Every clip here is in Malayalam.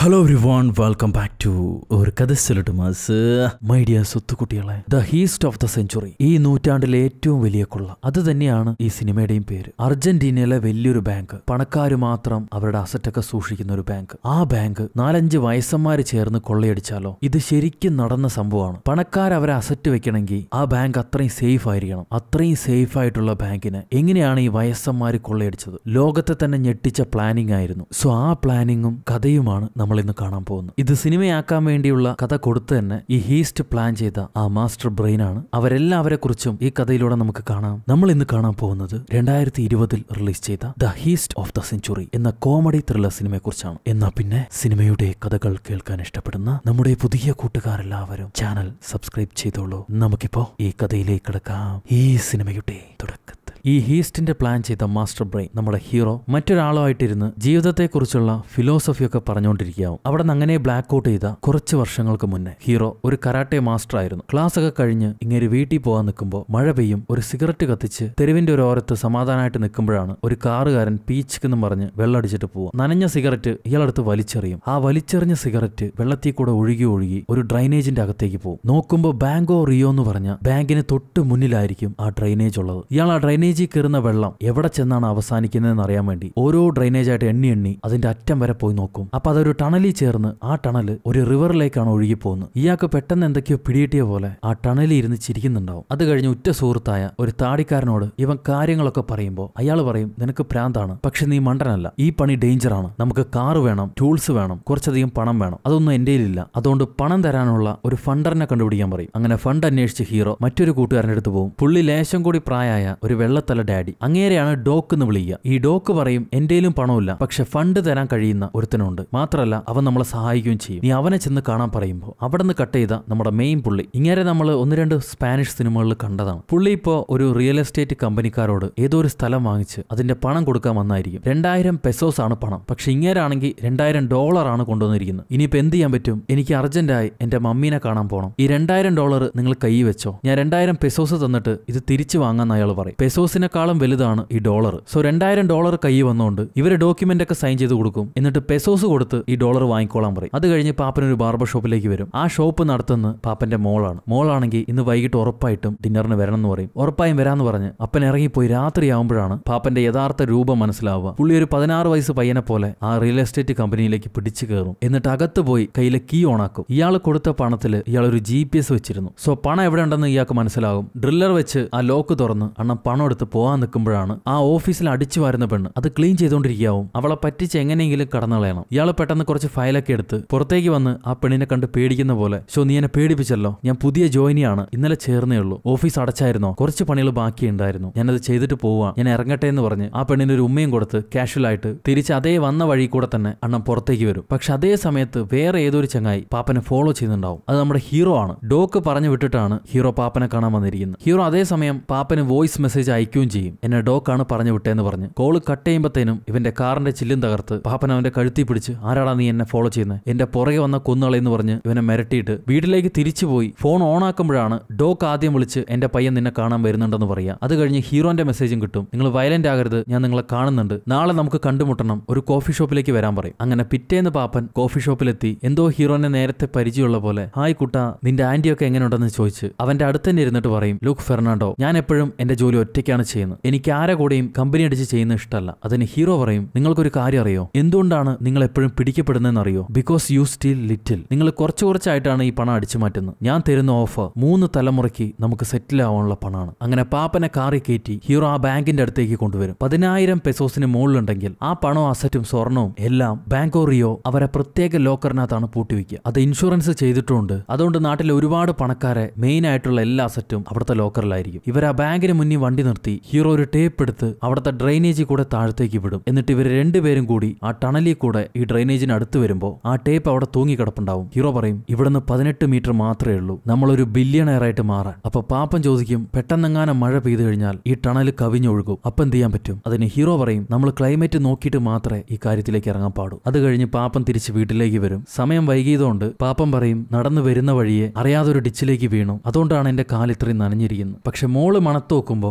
hello everyone welcome back to ഒരു കഥ മാസ് മൈ ഡിയർ സ്വത്തുകുട്ടികളെ the heist of the century ഈ നൂറ്റാണ്ടിലെ ഏറ്റവും വലിയ കൊള്ള അത് തന്നെയാണ് ഈ സിനിമയുടെയും പേര് അർജന്റീനയിലെ വലിയൊരു ബാങ്ക് പണക്കാര് മാത്രം അവരുടെ അസറ്റൊക്കെ സൂക്ഷിക്കുന്ന ഒരു ബാങ്ക് ആ ബാങ്ക് നാലഞ്ച് വയസ്സന്മാര് ചേർന്ന് കൊള്ളയടിച്ചാലോ ഇത് ശരിക്കും നടന്ന സംഭവമാണ് പണക്കാർ അവരെ അസറ്റ് വെക്കണമെങ്കിൽ ആ ബാങ്ക് അത്രയും സേഫ് ആയിരിക്കണം അത്രയും സേഫ് ആയിട്ടുള്ള ബാങ്കിനെ എങ്ങനെയാണ് ഈ വയസ്സന്മാര് കൊള്ളയടിച്ചത് ലോകത്തെ തന്നെ ഞെട്ടിച്ച പ്ലാനിംഗ് ആയിരുന്നു സോ ആ പ്ലാനിങ്ങും കഥയുമാണ് നമ്മൾ ഇന്ന് കാണാൻ പോകുന്നത് ഇത് സിനിമയാക്കാൻ വേണ്ടിയുള്ള കഥ കൊടുത്തു തന്നെ ഈ ഹീസ്റ്റ് പ്ലാൻ ചെയ്ത ആ മാസ്റ്റർ ബ്രെയിൻ ആണ് അവരെല്ലാവരെ കുറിച്ചും ഈ കഥയിലൂടെ നമുക്ക് കാണാം നമ്മൾ ഇന്ന് കാണാൻ പോകുന്നത് രണ്ടായിരത്തി ഇരുപതിൽ റിലീസ് ചെയ്ത the heist of the century എന്ന കോമഡി ത്രില്ലർ സിനിമയെ കുറിച്ചാണ് എന്നാ പിന്നെ സിനിമയുടെ കഥകൾ കേൾക്കാൻ ഇഷ്ടപ്പെടുന്ന നമ്മുടെ പുതിയ കൂട്ടുകാരെല്ലാവരും ചാനൽ സബ്സ്ക്രൈബ് ചെയ്തോളൂ നമുക്കിപ്പോ ഈ കഥയിലേക്ക് കിടക്കാം ഈ സിനിമയുടെ തുടക്കത്തിൽ ഈ ഹീസ്റ്റിന്റെ പ്ലാൻ ചെയ്ത മാസ്റ്റർ ബ്രെയിൻ നമ്മുടെ ഹീറോ മറ്റൊരാളുമായിട്ടിരുന്ന് ജീവിതത്തെക്കുറിച്ചുള്ള ഫിലോസഫിയൊക്കെ പറഞ്ഞുകൊണ്ടിരിക്കാവും അവിടെ നിന്ന് അങ്ങനെ ബ്ലാക്ക് ഔട്ട് ചെയ്ത കുറച്ച് വർഷങ്ങൾക്ക് മുന്നേ ഹീറോ ഒരു കരാട്ടെ മാസ്റ്റർ ആയിരുന്നു ക്ലാസ് ഒക്കെ കഴിഞ്ഞ് ഇങ്ങനെ വീട്ടിൽ പോകാൻ നിൽക്കുമ്പോൾ മഴ പെയ്യും ഒരു സിഗരറ്റ് കത്തിച്ച് തെരുവിന്റെ ഒരു ഓരത്ത് സമാധാനമായിട്ട് നിൽക്കുമ്പോഴാണ് ഒരു കാറുകാരൻ പീച്ചിക്കെന്നും പറഞ്ഞ് വെള്ളമടിച്ചിട്ട് പോവുക നനഞ്ഞ സിഗരറ്റ് ഇയാളെടുത്ത് വലിച്ചെറിയും ആ വലിച്ചെറിഞ്ഞ സിഗരറ്റ് വെള്ളത്തിൽ കൂടെ ഒഴുകി ഒഴുകി ഒരു ഡ്രൈനേജിന്റെ അകത്തേക്ക് പോകും നോക്കുമ്പോൾ ബാങ്കോ റിയോ എന്ന് പറഞ്ഞ ബാങ്കിന് തൊട്ട് മുന്നിലായിരിക്കും ആ ഡ്രൈനേജ് ഉള്ളത് ഇയാൾ ആ ഡ്രൈനേജിൽ കയറുന്ന വെള്ളം എവിടെ ചെന്നാണ് അവസാനിക്കുന്നതെന്ന് അറിയാൻ വേണ്ടി ഓരോ ഡ്രൈനേജ് ആയിട്ട് എണ്ണി എണ്ണി അതിന്റെ അറ്റം വരെ പോയി നോക്കും അപ്പൊ അതൊരു ടണലിൽ ചേർന്ന് ആ ടണല് ഒരു റിവറിലേക്കാണ് ഒഴുകി പോകുന്നത് ഇയാൾക്ക് പെട്ടെന്ന് എന്തൊക്കെയോ പിടികിട്ടിയ പോലെ ആ ടണലിൽ ഇരുന്ന് ചിരിക്കുന്നുണ്ടാവും അത് കഴിഞ്ഞ് ഉറ്റ സുഹൃത്തായ ഒരു താടിക്കാരനോട് ഇവൻ കാര്യങ്ങളൊക്കെ പറയുമ്പോൾ അയാൾ പറയും നിനക്ക് പ്രാന്താണ് പക്ഷെ നീ മണ്ടനല്ല ഈ പണി ഡേഞ്ചറാണ് നമുക്ക് കാറ് വേണം ടൂൾസ് വേണം കുറച്ചധികം പണം വേണം അതൊന്നും എൻ്റെ ഇല്ല അതുകൊണ്ട് പണം തരാനുള്ള ഒരു ഫണ്ടറിനെ കണ്ടുപിടിക്കാൻ പറയും അങ്ങനെ ഫണ്ട് അന്വേഷിച്ച് ഹീറോ മറ്റൊരു കൂട്ടുകാരൻ്റെ അടുത്ത് പോകും പുള്ളി ലേശം കൂടി പ്രായമായ ഒരു വെള്ളത്തല ഡാഡി അങ്ങേരെയാണ് ഡോക്ക് എന്ന് വിളിക്കുക ഈ ഡോക്ക് പറയും എന്റെയിലും പണമില്ല പക്ഷെ ഫണ്ട് തരാൻ കഴിയുന്ന ഒരുത്തനുണ്ട് മാത്രമല്ല അവൻ നമ്മളെ സഹായിക്കുകയും ചെയ്യും നീ അവനെ ചെന്ന് കാണാൻ പറയുമ്പോൾ അവിടെ നിന്ന് കട്ട് ചെയ്ത നമ്മുടെ മെയിൻ പുള്ളി ഇങ്ങനെ നമ്മൾ ഒന്ന് രണ്ട് സ്പാനിഷ് സിനിമകളിൽ കണ്ടതാണ് പുള്ളി ഇപ്പോൾ ഒരു റിയൽ എസ്റ്റേറ്റ് കമ്പനിക്കാരോട് ഏതോ ഒരു സ്ഥലം വാങ്ങിച്ച് അതിന്റെ പണം കൊടുക്കാൻ വന്നായിരിക്കും രണ്ടായിരം പെസോസ് ആണ് പണം പക്ഷെ ഇങ്ങേരാണെങ്കിൽ രണ്ടായിരം ഡോളർ ആണ് കൊണ്ടുവന്നിരിക്കുന്നത് ഇനിയിപ്പോൾ എന്ത് ചെയ്യാൻ പറ്റും എനിക്ക് അർജന്റായി എന്റെ മമ്മീനെ കാണാൻ പോകണം ഈ രണ്ടായിരം ഡോളർ നിങ്ങൾ കൈ വെച്ചോ ഞാൻ രണ്ടായിരം പെസോസ് തന്നിട്ട് ഇത് തിരിച്ചു വാങ്ങാൻ അയാൾ പറയും പെസോസിനെക്കാളും വലുതാണ് ഈ ഡോളർ സോ രണ്ടായിരം ഡോളർ കൈ വന്നുകൊണ്ട് ഇവര് ഡോക്യുമെന്റ് ഒക്കെ സൈൻ ചെയ്ത് കൊടുക്കും എന്നിട്ട് പെസോസ് കൊടുത്ത് ഈ ഡോളർ വാങ്ങിക്കോളാൻ പറയും അത് കഴിഞ്ഞ് പാപ്പൻ ഒരു ബാർബർ ഷോപ്പിലേക്ക് വരും ആ ഷോപ്പ് നടത്തുന്ന പാപ്പന്റെ മോളാണ് മോളാണെങ്കിൽ ഇന്ന് വൈകിട്ട് ഉറപ്പായിട്ടും ഡിന്നറിന് വരണം എന്ന് പറയും ഉറപ്പായും വരാന്ന് പറഞ്ഞ് അപ്പൻ ഇറങ്ങിപ്പോയി രാത്രിയാവുമ്പോഴാണ് പാപ്പന്റെ യഥാർത്ഥ രൂപം മനസ്സിലാവുക പുള്ളി ഒരു പതിനാറ് വയസ്സ് പയ്യനെ പോലെ ആ റിയൽ എസ്റ്റേറ്റ് കമ്പനിയിലേക്ക് പിടിച്ചു കയറും എന്നിട്ട് അകത്ത് പോയി കയ്യിലെ കീ ഓണാക്കും ഇയാൾ കൊടുത്ത പണത്തിൽ ഇയാൾ ഒരു ജി പി എസ് വെച്ചിരുന്നു സോ പണം എവിടെ ഉണ്ടെന്ന് ഇയാൾക്ക് മനസ്സിലാകും ഡ്രില്ലർ വെച്ച് ആ ലോക്ക് തുറന്ന് അണ്ണൻ പണം എടുത്ത് പോകാൻ നിൽക്കുമ്പോഴാണ് ആ ഓഫീസിൽ അടിച്ചു വരുന്ന പെണ്ണ് അത് ക്ലീൻ ചെയ്തുകൊണ്ടിരിക്കാവും അവളെ പറ്റിച്ച് എങ്ങനെയെങ്കിലും കടന്നു കളയണം ഇയാൾ പെട്ടെന്ന് കുറച്ച് ഫയലൊക്കെ എടുത്ത് പുറത്തേക്ക് വന്ന് ആ പെണ്ണിനെ കണ്ട് പേടിക്കുന്ന പോലെ ഷോ നീ എന്നെ പേടിപ്പിച്ചല്ലോ ഞാൻ പുതിയ ജോയിനിയാണ് ഇന്നലെ ചേർന്നേ ഉള്ളൂ ഓഫീസ് അടച്ചായിരുന്നോ കുറച്ച് പണികൾ ബാക്കിയുണ്ടായിരുന്നു ഞാനത് ചെയ്തിട്ട് പോവാ ഞാൻ ഇറങ്ങട്ടെ എന്ന് പറഞ്ഞ് ആ പെണ്ണിന് ഒരു ഉമ്മയും കൊടുത്ത് കാഷ്വൽ ആയിട്ട് തിരിച്ച് അതേ വന്ന വഴി കൂടെ തന്നെ അണ്ണൻ പുറത്തേക്ക് വരും പക്ഷെ അതേ സമയത്ത് വേറെ ഏതൊരു ചങ്ങായി പാപ്പനെ ഫോളോ ചെയ്യുന്നുണ്ടാവും അത് നമ്മുടെ ഹീറോ ആണ് ഡോക്ക് പറഞ്ഞു വിട്ടിട്ടാണ് ഹീറോ പാപ്പനെ കാണാൻ വന്നിരിക്കുന്നത് ഹീറോ അതേ സമയം പാപ്പന് വോയിസ് മെസ്സേജ് അയക്കുകയും ചെയ്യും എന്നെ ഡോക്കാണ് പറഞ്ഞു വിട്ടേന്ന് പറഞ്ഞ് കോള് കട്ട് ചെയ്യുമ്പോഴത്തേനും ഇവന്റെ കാറിന്റെ ചില്ലും തകർത്ത് പാപ്പൻ അവന്റെ കഴുത്തി പിടിച്ച് ആരാടാ നീ എന്നെ ഫോളോ ചെയ്യുന്നത് എന്റെ പുറകെ വന്ന കൊന്നുകളെന്ന് പറഞ്ഞ് ഇവനെ മിരട്ടിയിട്ട് വീട്ടിലേക്ക് തിരിച്ചു പോയി ഫോൺ ഓൺ ആക്കുമ്പോഴാണ് ഡോക്ക് ആദ്യം വിളിച്ച് എന്റെ പയ്യൻ നിന്നെ കാണാൻ വരുന്നുണ്ടെന്ന് പറയാം അത് കഴിഞ്ഞ് ഹീറോന്റെ മെസ്സേജും കിട്ടും നിങ്ങൾ വയലന്റ് ആകരുത് ഞാൻ നിങ്ങളെ കാണുന്നുണ്ട് നാളെ നമുക്ക് കണ്ടുമുട്ടണം ഒരു കോഫി ഷോപ്പിലേക്ക് വരാൻ പറയും അങ്ങനെ പിറ്റേന്ന് പാപ്പൻ കോഫി ഷോപ്പിലെത്തി എന്തോ ഹീറോനെ നേരത്തെ പരിചയമുള്ള പോലെ ഹായ് കുട്ട നിന്റെ ആന്റിയൊക്കെ എങ്ങനെയുണ്ടെന്ന് ചോദിച്ച് അവന്റെ അടുത്ത് തന്നെ ഇരുന്നിട്ട് പറയും ലുക്ക് ഫെർണാണ്ടോ ഞാൻ എപ്പോഴും എന്റെ ജോലി ഒറ്റയ്ക്കാണ് ചെയ്യുന്നത് എനിക്ക് ആരെ കൂടെയും കമ്പനി അടിച്ച് ചെയ്യുന്ന ഇഷ്ടമല്ല അതിന് ഹീറോ പറയും നിങ്ങൾക്കൊരു കാര്യം അറിയോ എന്തുകൊണ്ടാണ് നിങ്ങൾ എപ്പോഴും പിടിക്കപ്പെടുന്നതെന്ന് അറിയോ ബിക്കോസ് യു സ്റ്റിൽ ലിറ്റിൽ നിങ്ങൾ കുറച്ച് കുറച്ചായിട്ടാണ് ഈ പണം അടിച്ചു മാറ്റുന്നത് ഞാൻ തരുന്ന ഓഫർ മൂന്ന് തലമുറയ്ക്ക് നമുക്ക് സെറ്റിൽ ആവാനുള്ള പണമാണ് അങ്ങനെ പാപ്പനെ കാറി കയറ്റി ഹീറോ ആ ബാങ്കിന്റെ അടുത്തേക്ക് കൊണ്ടുവരും പതിനായിരം പെസോസിന് മുകളിലുണ്ടെങ്കിൽ ആ പണവും അസറ്റും സ്വർണവും എല്ലാം ബാങ്കോ റിയോ അവരെ പ്രത്യേക ലോക്കറിനകത്താണ് പൂട്ടിവെക്കുക അത് ഇൻഷുറൻസ് ചെയ്തിട്ടുണ്ട് അതുകൊണ്ട് നാട്ടിലെ ഒരുപാട് പണക്കാരെ മെയിൻ ആയിട്ടുള്ള എല്ലാ അസറ്റും അവിടുത്തെ ലോക്കറിലായിരിക്കും ഇവർ ആ ബാങ്കിന് മുന്നിൽ വണ്ടി നിർത്തി ഹീറോ ഒരു ടേപ്പ് എടുത്ത് അവിടുത്തെ ഡ്രൈനേജിൽ കൂടെ താഴത്തേക്ക് വിടും എന്നിട്ട് ഇവർ രണ്ടുപേരും കൂടി ആ ടണലിൽ കൂടെ ഈ ഡ്രൈനേജിന് അടുത്ത് വരുമ്പോൾ ആ ടേപ്പ് അവിടെ തൂങ്ങിക്കിടപ്പുണ്ടാവും ഹീറോ പറയും ഇവിടുന്ന് പതിനെട്ട് മീറ്റർ മാത്രമേ ഉള്ളൂ നമ്മളൊരു ബില്യണയർ ആയിട്ട് മാറാൻ അപ്പൊ പാപ്പൻ ചോദിക്കും പെട്ടെന്നെങ്ങാനും മഴ പെയ്തു കഴിഞ്ഞാൽ ഈ ടണൽ കവിഞ്ഞൊഴുകും അപ്പൊ എന്ത് ചെയ്യാൻ പറ്റും അതിന് ഹീറോ പറയും നമ്മൾ ക്ലൈമറ്റ് നോക്കിയിട്ട് മാത്രമേ ഈ കാര്യത്തിലേക്ക് ഇറങ്ങാൻ പാടൂ അത് കഴിഞ്ഞ് പാപ്പൻ തിരിച്ച് വീട്ടിലേക്ക് വരും സമയം വൈകിയതുകൊണ്ട് പാപ്പൻ പറയും നടന്നു വരുന്ന വഴിയെ അറിയാതെ ഒരു ഡിച്ചിലേക്ക് വീണു അതുകൊണ്ടാണ് എന്റെ കാൽ ഇത്രയും നനഞ്ഞിരിക്കുന്നത് പക്ഷെ മോള് മണത്ത് നോക്കുമ്പോൾ ഇയാളുടെ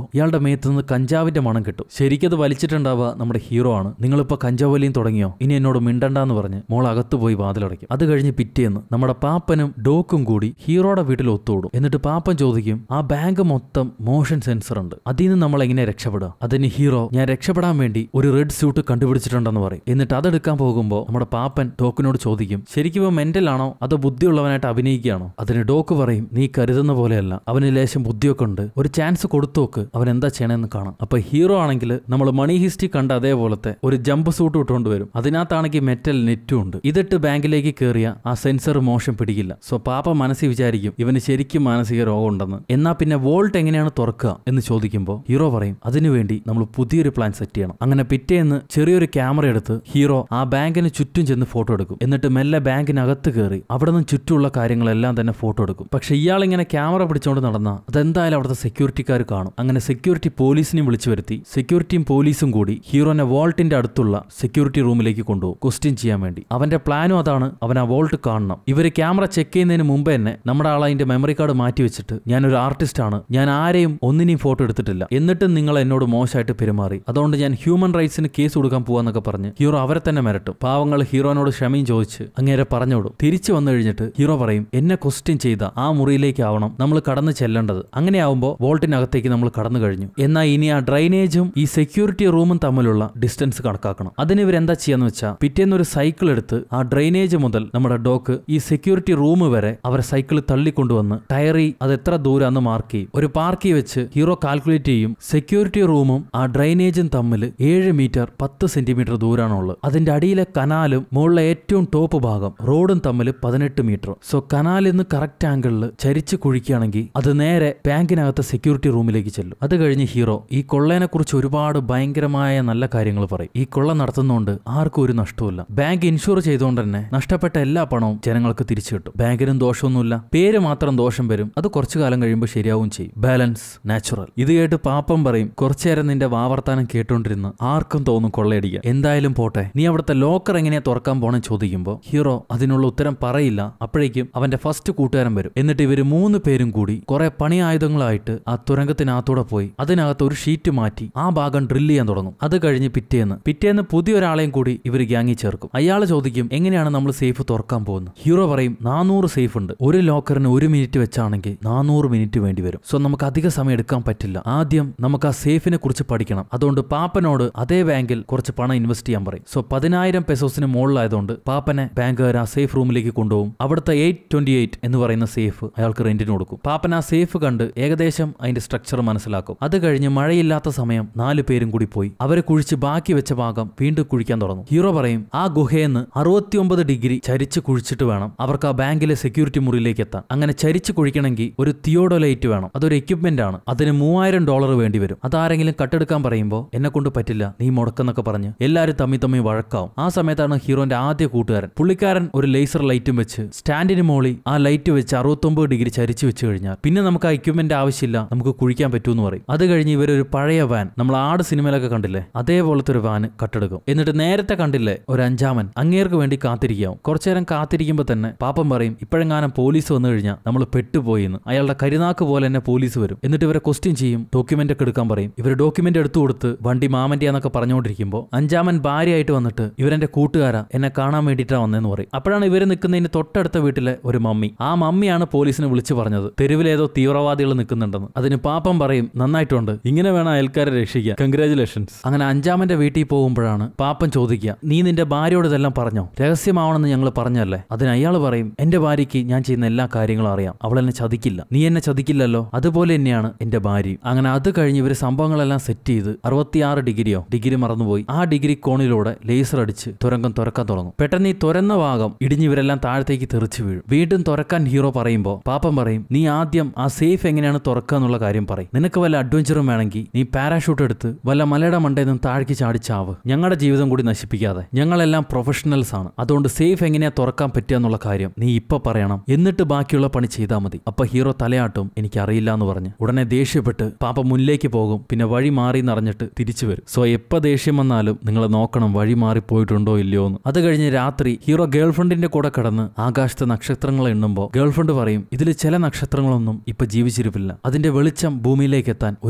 മേത്ത് നിന്ന് കഞ്ചാവിന്റെ മണം കിട്ടും ശരിക്കത് വലിച്ചിട്ടുണ്ടാവുക നമ്മുടെ ഹീറോ ആണ് നിങ്ങളിപ്പോ കഞ്ചാവ് വലിയും തുടങ്ങിയോ ഇനി എന്നോട് മിണ്ടണ്ടെന്ന് പറഞ്ഞ് മോൾ അകത്ത് പോയി വാതിലടയ്ക്കും അത് കഴിഞ്ഞ് പിറ്റേന്ന് നമ്മുടെ പാപ്പനും ഡോക്കും കൂടി ഹീറോയുടെ വീട്ടിൽ ഒത്തുകൂടും എന്നിട്ട് പാപ്പൻ ചോദിക്കും ആ ബാങ്ക് മൊത്തം മോഷൻ സെൻസർ ഉണ്ട് അതിൽ നിന്ന് നമ്മൾ എങ്ങനെ രക്ഷപ്പെടുക അതിന് ഹീറോ ഞാൻ രക്ഷപ്പെടാൻ വേണ്ടി ഒരു റെഡ് സ്യൂട്ട് കണ്ടുപിടിച്ചിട്ടുണ്ടെന്ന് പറയും എന്നിട്ട് അതെടുക്കാൻ പോകുമ്പോൾ നമ്മുടെ പാപ്പൻ ഡോക്കിനോട് ചോദിക്കും ശരിക്കും ഇവ മെന്റൽ ആണോ അതോ ബുദ്ധിയുള്ളവനായിട്ട് അഭിനയിക്കുകയാണോ അതിന് ഡോക്ക് പറയും നീ കരുതുന്ന പോലെയല്ല അവന് ലേശം ബുദ്ധിയൊക്കെ ഉണ്ട് ഒരു ചാൻസ് കൊടുത്തോക്ക് അവൻ എന്താ ചെയ്യണമെന്ന് കാണാം അപ്പൊ ഹീറോ ആണെങ്കിൽ നമ്മൾ മണി ഹിസ്റ്ററി കണ്ട അതേപോലത്തെ ഒരു ജമ്പ് സൂട്ട് ഇട്ടുകൊണ്ട് വരും അതിനകത്താണെങ്കിൽ മെറ്റൽ നെറ്റും ഉണ്ട് ഇതിട്ട് ബാങ്കിലേക്ക് കയറിയ ആ സെൻസർ മോശം പിടിക്കില്ല സോ പാപ്പ മനസ്സിൽ വിചാരിക്കും ഇവന് ശരിക്കും മാനസിക രോഗം ഉണ്ടെന്ന് എന്നാ പിന്നെ വോൾട്ട് എങ്ങനെയാണ് തുറക്കുക എന്ന് ചോദിക്കുമ്പോൾ ഹീറോ പറയും അതിനുവേണ്ടി നമ്മൾ പുതിയൊരു പ്ലാൻ സെറ്റ് ചെയ്യണം അങ്ങനെ പിറ്റേന്ന് ചെറിയൊരു ക്യാമറ എടുത്ത് ഹീറോ ആ ബാങ്കിന് ചുറ്റും ചെന്ന് ഫോട്ടോ എടുക്കും എന്നിട്ട് മെല്ലെ ബാങ്കിനകത്ത് കയറി അവിടെ നിന്ന് ചുറ്റുമുള്ള കാര്യങ്ങളെല്ലാം തന്നെ ഫോട്ടോ എടുക്കും പക്ഷെ ഇയാൾ ഇങ്ങനെ ക്യാമറ പിടിച്ചുകൊണ്ട് നടന്ന അതെന്തായാലും അവിടുത്തെ സെക്യൂരിറ്റിക്കാർ കാണും അങ്ങനെ സെക്യൂരിറ്റി പോലീസിനെ വിളിച്ചു വരുത്തി സെക്യൂരിറ്റിയും പോലീസും കൂടി ഹീറോനെ വോൾട്ടിന്റെ അടുത്തുള്ള സെക്യൂരിറ്റി റൂമിലേക്ക് കൊണ്ടുപോകും ക്വസ്റ്റ്യൻ ചെയ്യാൻ വേണ്ടി അവന്റെ പ്ലാനും അതാണ് അവൻ ആ വോൾട്ട് കാണണം ഇവര് ക്യാമറ ചെക്ക് ചെയ്യുന്നതിന് മുമ്പ് തന്നെ നമ്മുടെ ആൾ അതിന്റെ മെമ്മറി കാർഡ് മാറ്റി വെച്ചിട്ട് ഞാനൊരു ആർട്ടിസ്റ്റ് ആണ് ഞാൻ ആരെയും ഒന്നിനെയും ഫോട്ടോ എടുത്തിട്ടില്ല എന്നിട്ടും നിങ്ങൾ എന്നോട് മോശമായിട്ട് പെരുമാറി അതുകൊണ്ട് ഞാൻ ഹ്യൂമൻ റൈറ്റ്സിന് കേസ് കൊടുക്കാൻ പോവാന്നൊക്കെ പറഞ്ഞ് ഹീറോ അവരെ തന്നെ മിരട്ടും പാവങ്ങൾ ഹീറോനോട് ക്ഷമയും ചോദിച്ച് അങ്ങേരെ പറഞ്ഞോടും തിരിച്ചു വന്നു കഴിഞ്ഞിട്ട് ഹീറോ പറയും എന്നെ ക്വസ്റ്റ്യൻ ചെയ്ത ആ മുറിയിലേക്ക് ആവണം നമ്മൾ കടന്നു ചെല്ലേണ്ടത് അങ്ങനെയാവുമ്പോൾ വോൾട്ടിനകത്തേക്ക് നമ്മൾ കടന്നു കഴിഞ്ഞു എന്നാൽ ഇനി ആ ഡ്രൈനേജും ഈ സെക്യൂരിറ്റി റൂമും തമ്മിലുള്ള ഡിസ്റ്റൻസ് കണക്കാക്കണം അതിന് ഇവരെന്താ ചെയ്യാന്ന് വെച്ചാൽ പിറ്റേന്ന് ഒരു സൈക്കിൾ എടുത്ത് ആ ഡ്രൈനേജ് മുതൽ നമ്മുടെ ഡോക്ക് ഈ സെക്യൂരിറ്റി റൂം വരെ അവരെ സൈക്കിൾ തള്ളിക്കൊണ്ടുവന്ന് ടയറി അത് എത്ര ദൂരാന്ന് മാർക്ക് ചെയ്യും ഒരു പാർക്കി വെച്ച് ഹീറോ കാൽക്കുലേറ്റ് ചെയ്യും സെക്യൂരിറ്റി റൂമും ആ ഡ്രൈനേജും തമ്മിൽ ഏഴ് മീറ്റർ പത്ത് സെന്റിമീറ്റർ ദൂരാണുള്ളത് അതിന്റെ അടിയിലെ കനാലും മുകളിലെ ഏറ്റവും ടോപ്പ് ഭാഗം റോഡും തമ്മിൽ പതിനെട്ട് മീറ്റർ സോ കനാലിൽ നിന്ന് കറക്റ്റ് ആംഗിളിൽ ചരിച്ച് കുഴിക്കുകയാണെങ്കിൽ അത് നേരെ ബാങ്കിനകത്തെ സെക്യൂരിറ്റി റൂമിലേക്ക് ചെല്ലും അത് കഴിഞ്ഞ് ഹീറോ ഈ കൊള്ളേനെ കുറിച്ച് ഒരുപാട് ഭയങ്കരമായ നല്ല കാര്യങ്ങൾ പറയും ഈ കൊള്ള നടത്തുന്നതുകൊണ്ട് ആർക്കും ഒരു നഷ്ടവുമില്ല ബാങ്ക് ഇൻഷുർ ചെയ്തുകൊണ്ട് തന്നെ നഷ്ടപ്പെട്ട എല്ലാ പണവും ജനങ്ങൾക്ക് തിരിച്ചു കിട്ടും ബാങ്കിനും ദോഷമൊന്നുമില്ല പേര് മാത്രം ദോഷം വരും അത് കുറച്ചു കാലം കഴിയുമ്പോൾ ശരിയാവും ചെയ്യും ബാലൻസ് നാച്ചുറൽ ഇത് കേട്ട് പാപ്പം പറയും കുറച്ചു നേരം നിന്റെ വാവർത്താനം കേട്ടോണ്ടിരുന്ന് ആർക്കും തോന്നും കൊള്ളയടിക്കാൻ എന്തായാലും പോട്ടെ നീ അവിടുത്തെ ലോക്കർ എങ്ങനെയാ തുറക്കാൻ പോണെന്ന് ചോദിക്കുമ്പോൾ ഹീറോ അതിനുള്ള ഉത്തരം പറയില്ല അപ്പോഴേക്കും അവന്റെ ഫസ്റ്റ് കൂട്ടുകാരൻ വരും എന്നിട്ട് ഇവര് മൂന്ന് പേരും കൂടി കുറെ പണി ആയുധങ്ങളായിട്ട് ആ തുരങ്കത്തിനകത്തൂടെ പോയി അതിനകത്ത് ഒരു ഷീറ്റ് മാറ്റി ആ ഭാഗം ഡ്രില്ല് ചെയ്യാൻ തുടങ്ങും അത് കഴിഞ്ഞ് പിറ്റേന്ന് പിറ്റേന്ന് പുതിയൊരാളെയും കൂടി ഇവർ ഗ്യാങ്ങിൽ ചേർക്കും അയാൾ ചോദിക്കും എങ്ങനെയാണ് നമ്മൾ സേഫ് തുറക്കാൻ പോകുന്നത് ഹീറോ പറയും നാനൂറ് സേഫ് ഉണ്ട് ഒരു ലോക്കറിന് ഒരു മിനിറ്റ് വെച്ചാണെങ്കിൽ നാനൂറ് മിനിറ്റ് വേണ്ടി വരും സോ നമുക്ക് അധിക സമയം എടുക്കാൻ പറ്റില്ല ആദ്യം നമുക്ക് ആ സേഫിനെ കുറിച്ച് പഠിക്കണം അതുകൊണ്ട് പാപ്പനോട് അതേ ബാങ്കിൽ കുറച്ച് പണം ഇൻവെസ്റ്റ് ചെയ്യാൻ പറയും സോ പതിനായിരം പെസോസിന് മുകളിലായതുകൊണ്ട് പാപ്പനെ ബാങ്കുകാർ ആ സേഫ് റൂമിലേക്ക് കൊണ്ടുപോകും അവിടുത്തെ എയ്റ്റ് ട്വന്റി എയ്റ്റ് എന്ന് പറയുന്ന സേഫ് അയാൾക്ക് റെന്റിന് കൊടുക്കും പാപ്പൻ ആ സേഫ് കണ്ട് ഏകദേശം അതിന്റെ സ്ട്രക്ചർ മനസ്സിലാക്കും അത് കഴിഞ്ഞ് മഴയില്ലാത്ത സമയം നാല് പേരും കൂടി പോയി അവരെ കുഴിച്ച് ബാക്കി വെച്ച ഭാഗം വീണ്ടും കുഴിക്കാൻ തുടങ്ങും ഹീറോ പറയും ആ ഗുഹയെന്ന് അറുപത്തിയൊമ്പത് ഡിഗ്രി ചരിച്ച് കുഴിച്ചിട്ട് വേണം അവർക്ക് ആ ബാങ്കിലെ സെക്യൂരിറ്റി മുറിയിലേക്ക് എത്താൻ അങ്ങനെ ചരിച്ച് കുഴിക്കണമെങ്കിൽ ഒരു തിയോഡോലൈറ്റ് വേണം അതൊരു എക്യുപ്മെന്റ് ആണ് അതിന് മൂവായിരം ഡോളർ വേണ്ടി വരും അതാരെങ്കിലും കട്ടെടുക്കാൻ പറയുമ്പോൾ എന്നെ കൊണ്ട് പറ്റില്ല നീ മുടക്കെന്നൊക്കെ പറഞ്ഞ് എല്ലാവരും തമ്മി തമ്മി വഴക്കാവും ആ സമയത്താണ് ഹീറോന്റെ ആദ്യ കൂട്ടുകാരൻ പുള്ളിക്കാരൻ ഒരു ലേസർ ലൈറ്റും വെച്ച് സ്റ്റാൻഡിന് മോളി ആ ലൈറ്റ് വെച്ച് അറുപത്തൊമ്പത് ഡിഗ്രി ചരിച്ചു വെച്ച് കഴിഞ്ഞാൽ പിന്നെ നമുക്ക് ആ എക്യുപ്മെന്റ് ആവശ്യമില്ല നമുക്ക് കുഴിക്കാൻ പറ്റൂന്ന് പറയും അത് കഴിഞ്ഞ് ഇവരൊരു പഴയ വാൻ നമ്മൾ ആട് സിനിമയിലൊക്കെ കണ്ടില്ലേ അതേപോലത്തെ ഒരു വാൻ കട്ടെടുക്കും എന്നിട്ട് നേരത്തെ കണ്ടില്ലേ ഒരു അഞ്ചാമൻ അങ്ങേർക്ക് വേണ്ടി കാത്തിരിക്കാവും കുറച്ചു നേരം കാത്തിരിക്കുമ്പോൾ തന്നെ പാപ്പൻ പറയും ഇപ്പോഴെങ്ങാനും പോലീസ് വന്നു കഴിഞ്ഞാൽ നമ്മൾ പെട്ടുപോയി എന്ന് അയാളുടെ കരുനാക്ക് പോലെ തന്നെ പോലീസ് വരും എന്നിട്ട് ഇവരെ ക്വസ്റ്റ്യൻ ചെയ്യും ഡോക്യുമെന്റ് ഒക്കെ എടുക്കാൻ പറയും ഇവർ ഡോക്യുമെന്റ് എടുത്തു കൊടുത്ത് വണ്ടി മാമന്റെ എന്നൊക്കെ പറഞ്ഞുകൊണ്ടിരിക്കുമ്പോൾ അഞ്ചാമൻ ഭാര്യയായിട്ട് വന്നിട്ട് ഇവരെന്റെ കൂട്ടുകാരാ എന്നെ കാണാൻ വേണ്ടിയിട്ടാ വന്നതെന്ന് പറയും അപ്പോഴാണ് ഇവർ നിൽക്കുന്നതിന് തൊട്ടടുത്ത വീട്ടിലെ ഒരു മമ്മി ആ മമ്മിയാണ് പോലീസിനെ വിളിച്ചു പറഞ്ഞത് തെരുവിലേതോ തീവ്രവാദികൾ നിൽക്കുന്നുണ്ടെന്ന് അതിന് പാപ്പം പറയും നന്നായിട്ടുണ്ട് ഇങ്ങനെ വേണം അയൽക്കാരെ രക്ഷിക്കാൻ കൺഗ്രാചുലേഷൻസ് അങ്ങനെ അഞ്ചാമന്റെ വീട്ടിൽ പോകുമ്പോഴാണ് പാപ്പൻ ചോദിക്കുക നീ നിന്റെ ഭാര്യയോട് ഇതെല്ലാം പറഞ്ഞോ രഹസ്യമാവണമെന്ന് ഞങ്ങൾ പറഞ്ഞല്ലേ അതിന് അയാൾ പറയും എന്റെ ഭാര്യയ്ക്ക് ഞാൻ ചെയ്യുന്ന എല്ലാ കാര്യങ്ങളും അറിയാം അവൾ എന്നെ ചതിക്കില്ല നീ എന്നെ ചതിക്കില്ലല്ലോ അതുപോലെ തന്നെയാണ് എന്റെ ഭാര്യയും അങ്ങനെ അത് കഴിഞ്ഞ് ഇവര് സംഭവങ്ങളെല്ലാം സെറ്റ് ചെയ്ത് അറുപത്തിയാറ് ഡിഗ്രിയോ ഡിഗ്രി മറന്നുപോയി ആ ഡിഗ്രി കോണിലൂടെ ലേസർ അടിച്ച് തുരങ്കം തുറക്കാൻ തുടങ്ങും പെട്ടെന്ന് ഈ തുരന്ന ഭാഗം ഇടിഞ്ഞ് ഇവരെല്ലാം താഴത്തേക്ക് തെറിച്ചു വീഴും വീണ്ടും തുറക്കാൻ ഹീറോ പറയുമ്പോൾ പാപ്പൻ പറയും നീ ആദ്യം ആ സേഫ് എങ്ങനെയാണ് തുറക്കുക എന്നുള്ള കാര്യം പറയും നിനക്ക് വല്ല അഡ്വഞ്ചറും വേണമെങ്കിൽ നീ പാരാഷൂട്ട് എടുത്ത് വല്ല മലയുടെ മണ്ടയിൽ നിന്ന് താഴേക്ക് ചാടിച്ചാവ് ഞങ്ങളുടെ ജീവിതം കൂടി നശിപ്പിക്കാതെ ഞങ്ങളെല്ലാം പ്രൊഫഷണൽസ് ആണ് അതുകൊണ്ട് സേഫ് എങ്ങനെയാ തുറക്കാൻ പറ്റുക എന്നുള്ള കാര്യം നീ ഇപ്പൊ പറയണം എന്നിട്ട് ബാക്കിയുള്ള പണി ചെയ്താൽ മതി അപ്പൊ ഹീറോ തലയാട്ടും എനിക്ക് അറിയില്ല എന്ന് പറഞ്ഞ് ഉടനെ ദേഷ്യപ്പെട്ട് പാപ്പ മുന്നിലേക്ക് പോകും പിന്നെ വഴി മാറി എന്നറിഞ്ഞിട്ട് തിരിച്ചു വരും സോ എപ്പോ ദേഷ്യം വന്നാലും നിങ്ങൾ നോക്കണം വഴി മാറി പോയിട്ടുണ്ടോ ഇല്ലയോ എന്ന് അത് കഴിഞ്ഞ് രാത്രി ഹീറോ ഗേൾഫ്രണ്ടിന്റെ കൂടെ കിടന്ന് ആകാശത്തെ നക്ഷത്രങ്ങൾ എണ്ണുമ്പോൾ ഗേൾഫ്രണ്ട് പറയും ഇതിൽ ചില നക്ഷത്രങ്ങളൊന്നും ഇപ്പൊ ജീവിച്ചിരിപ്പില്ല അതിന്റെ വെളിച്ചം ഭൂമിയിലേക്ക് എത്താൻ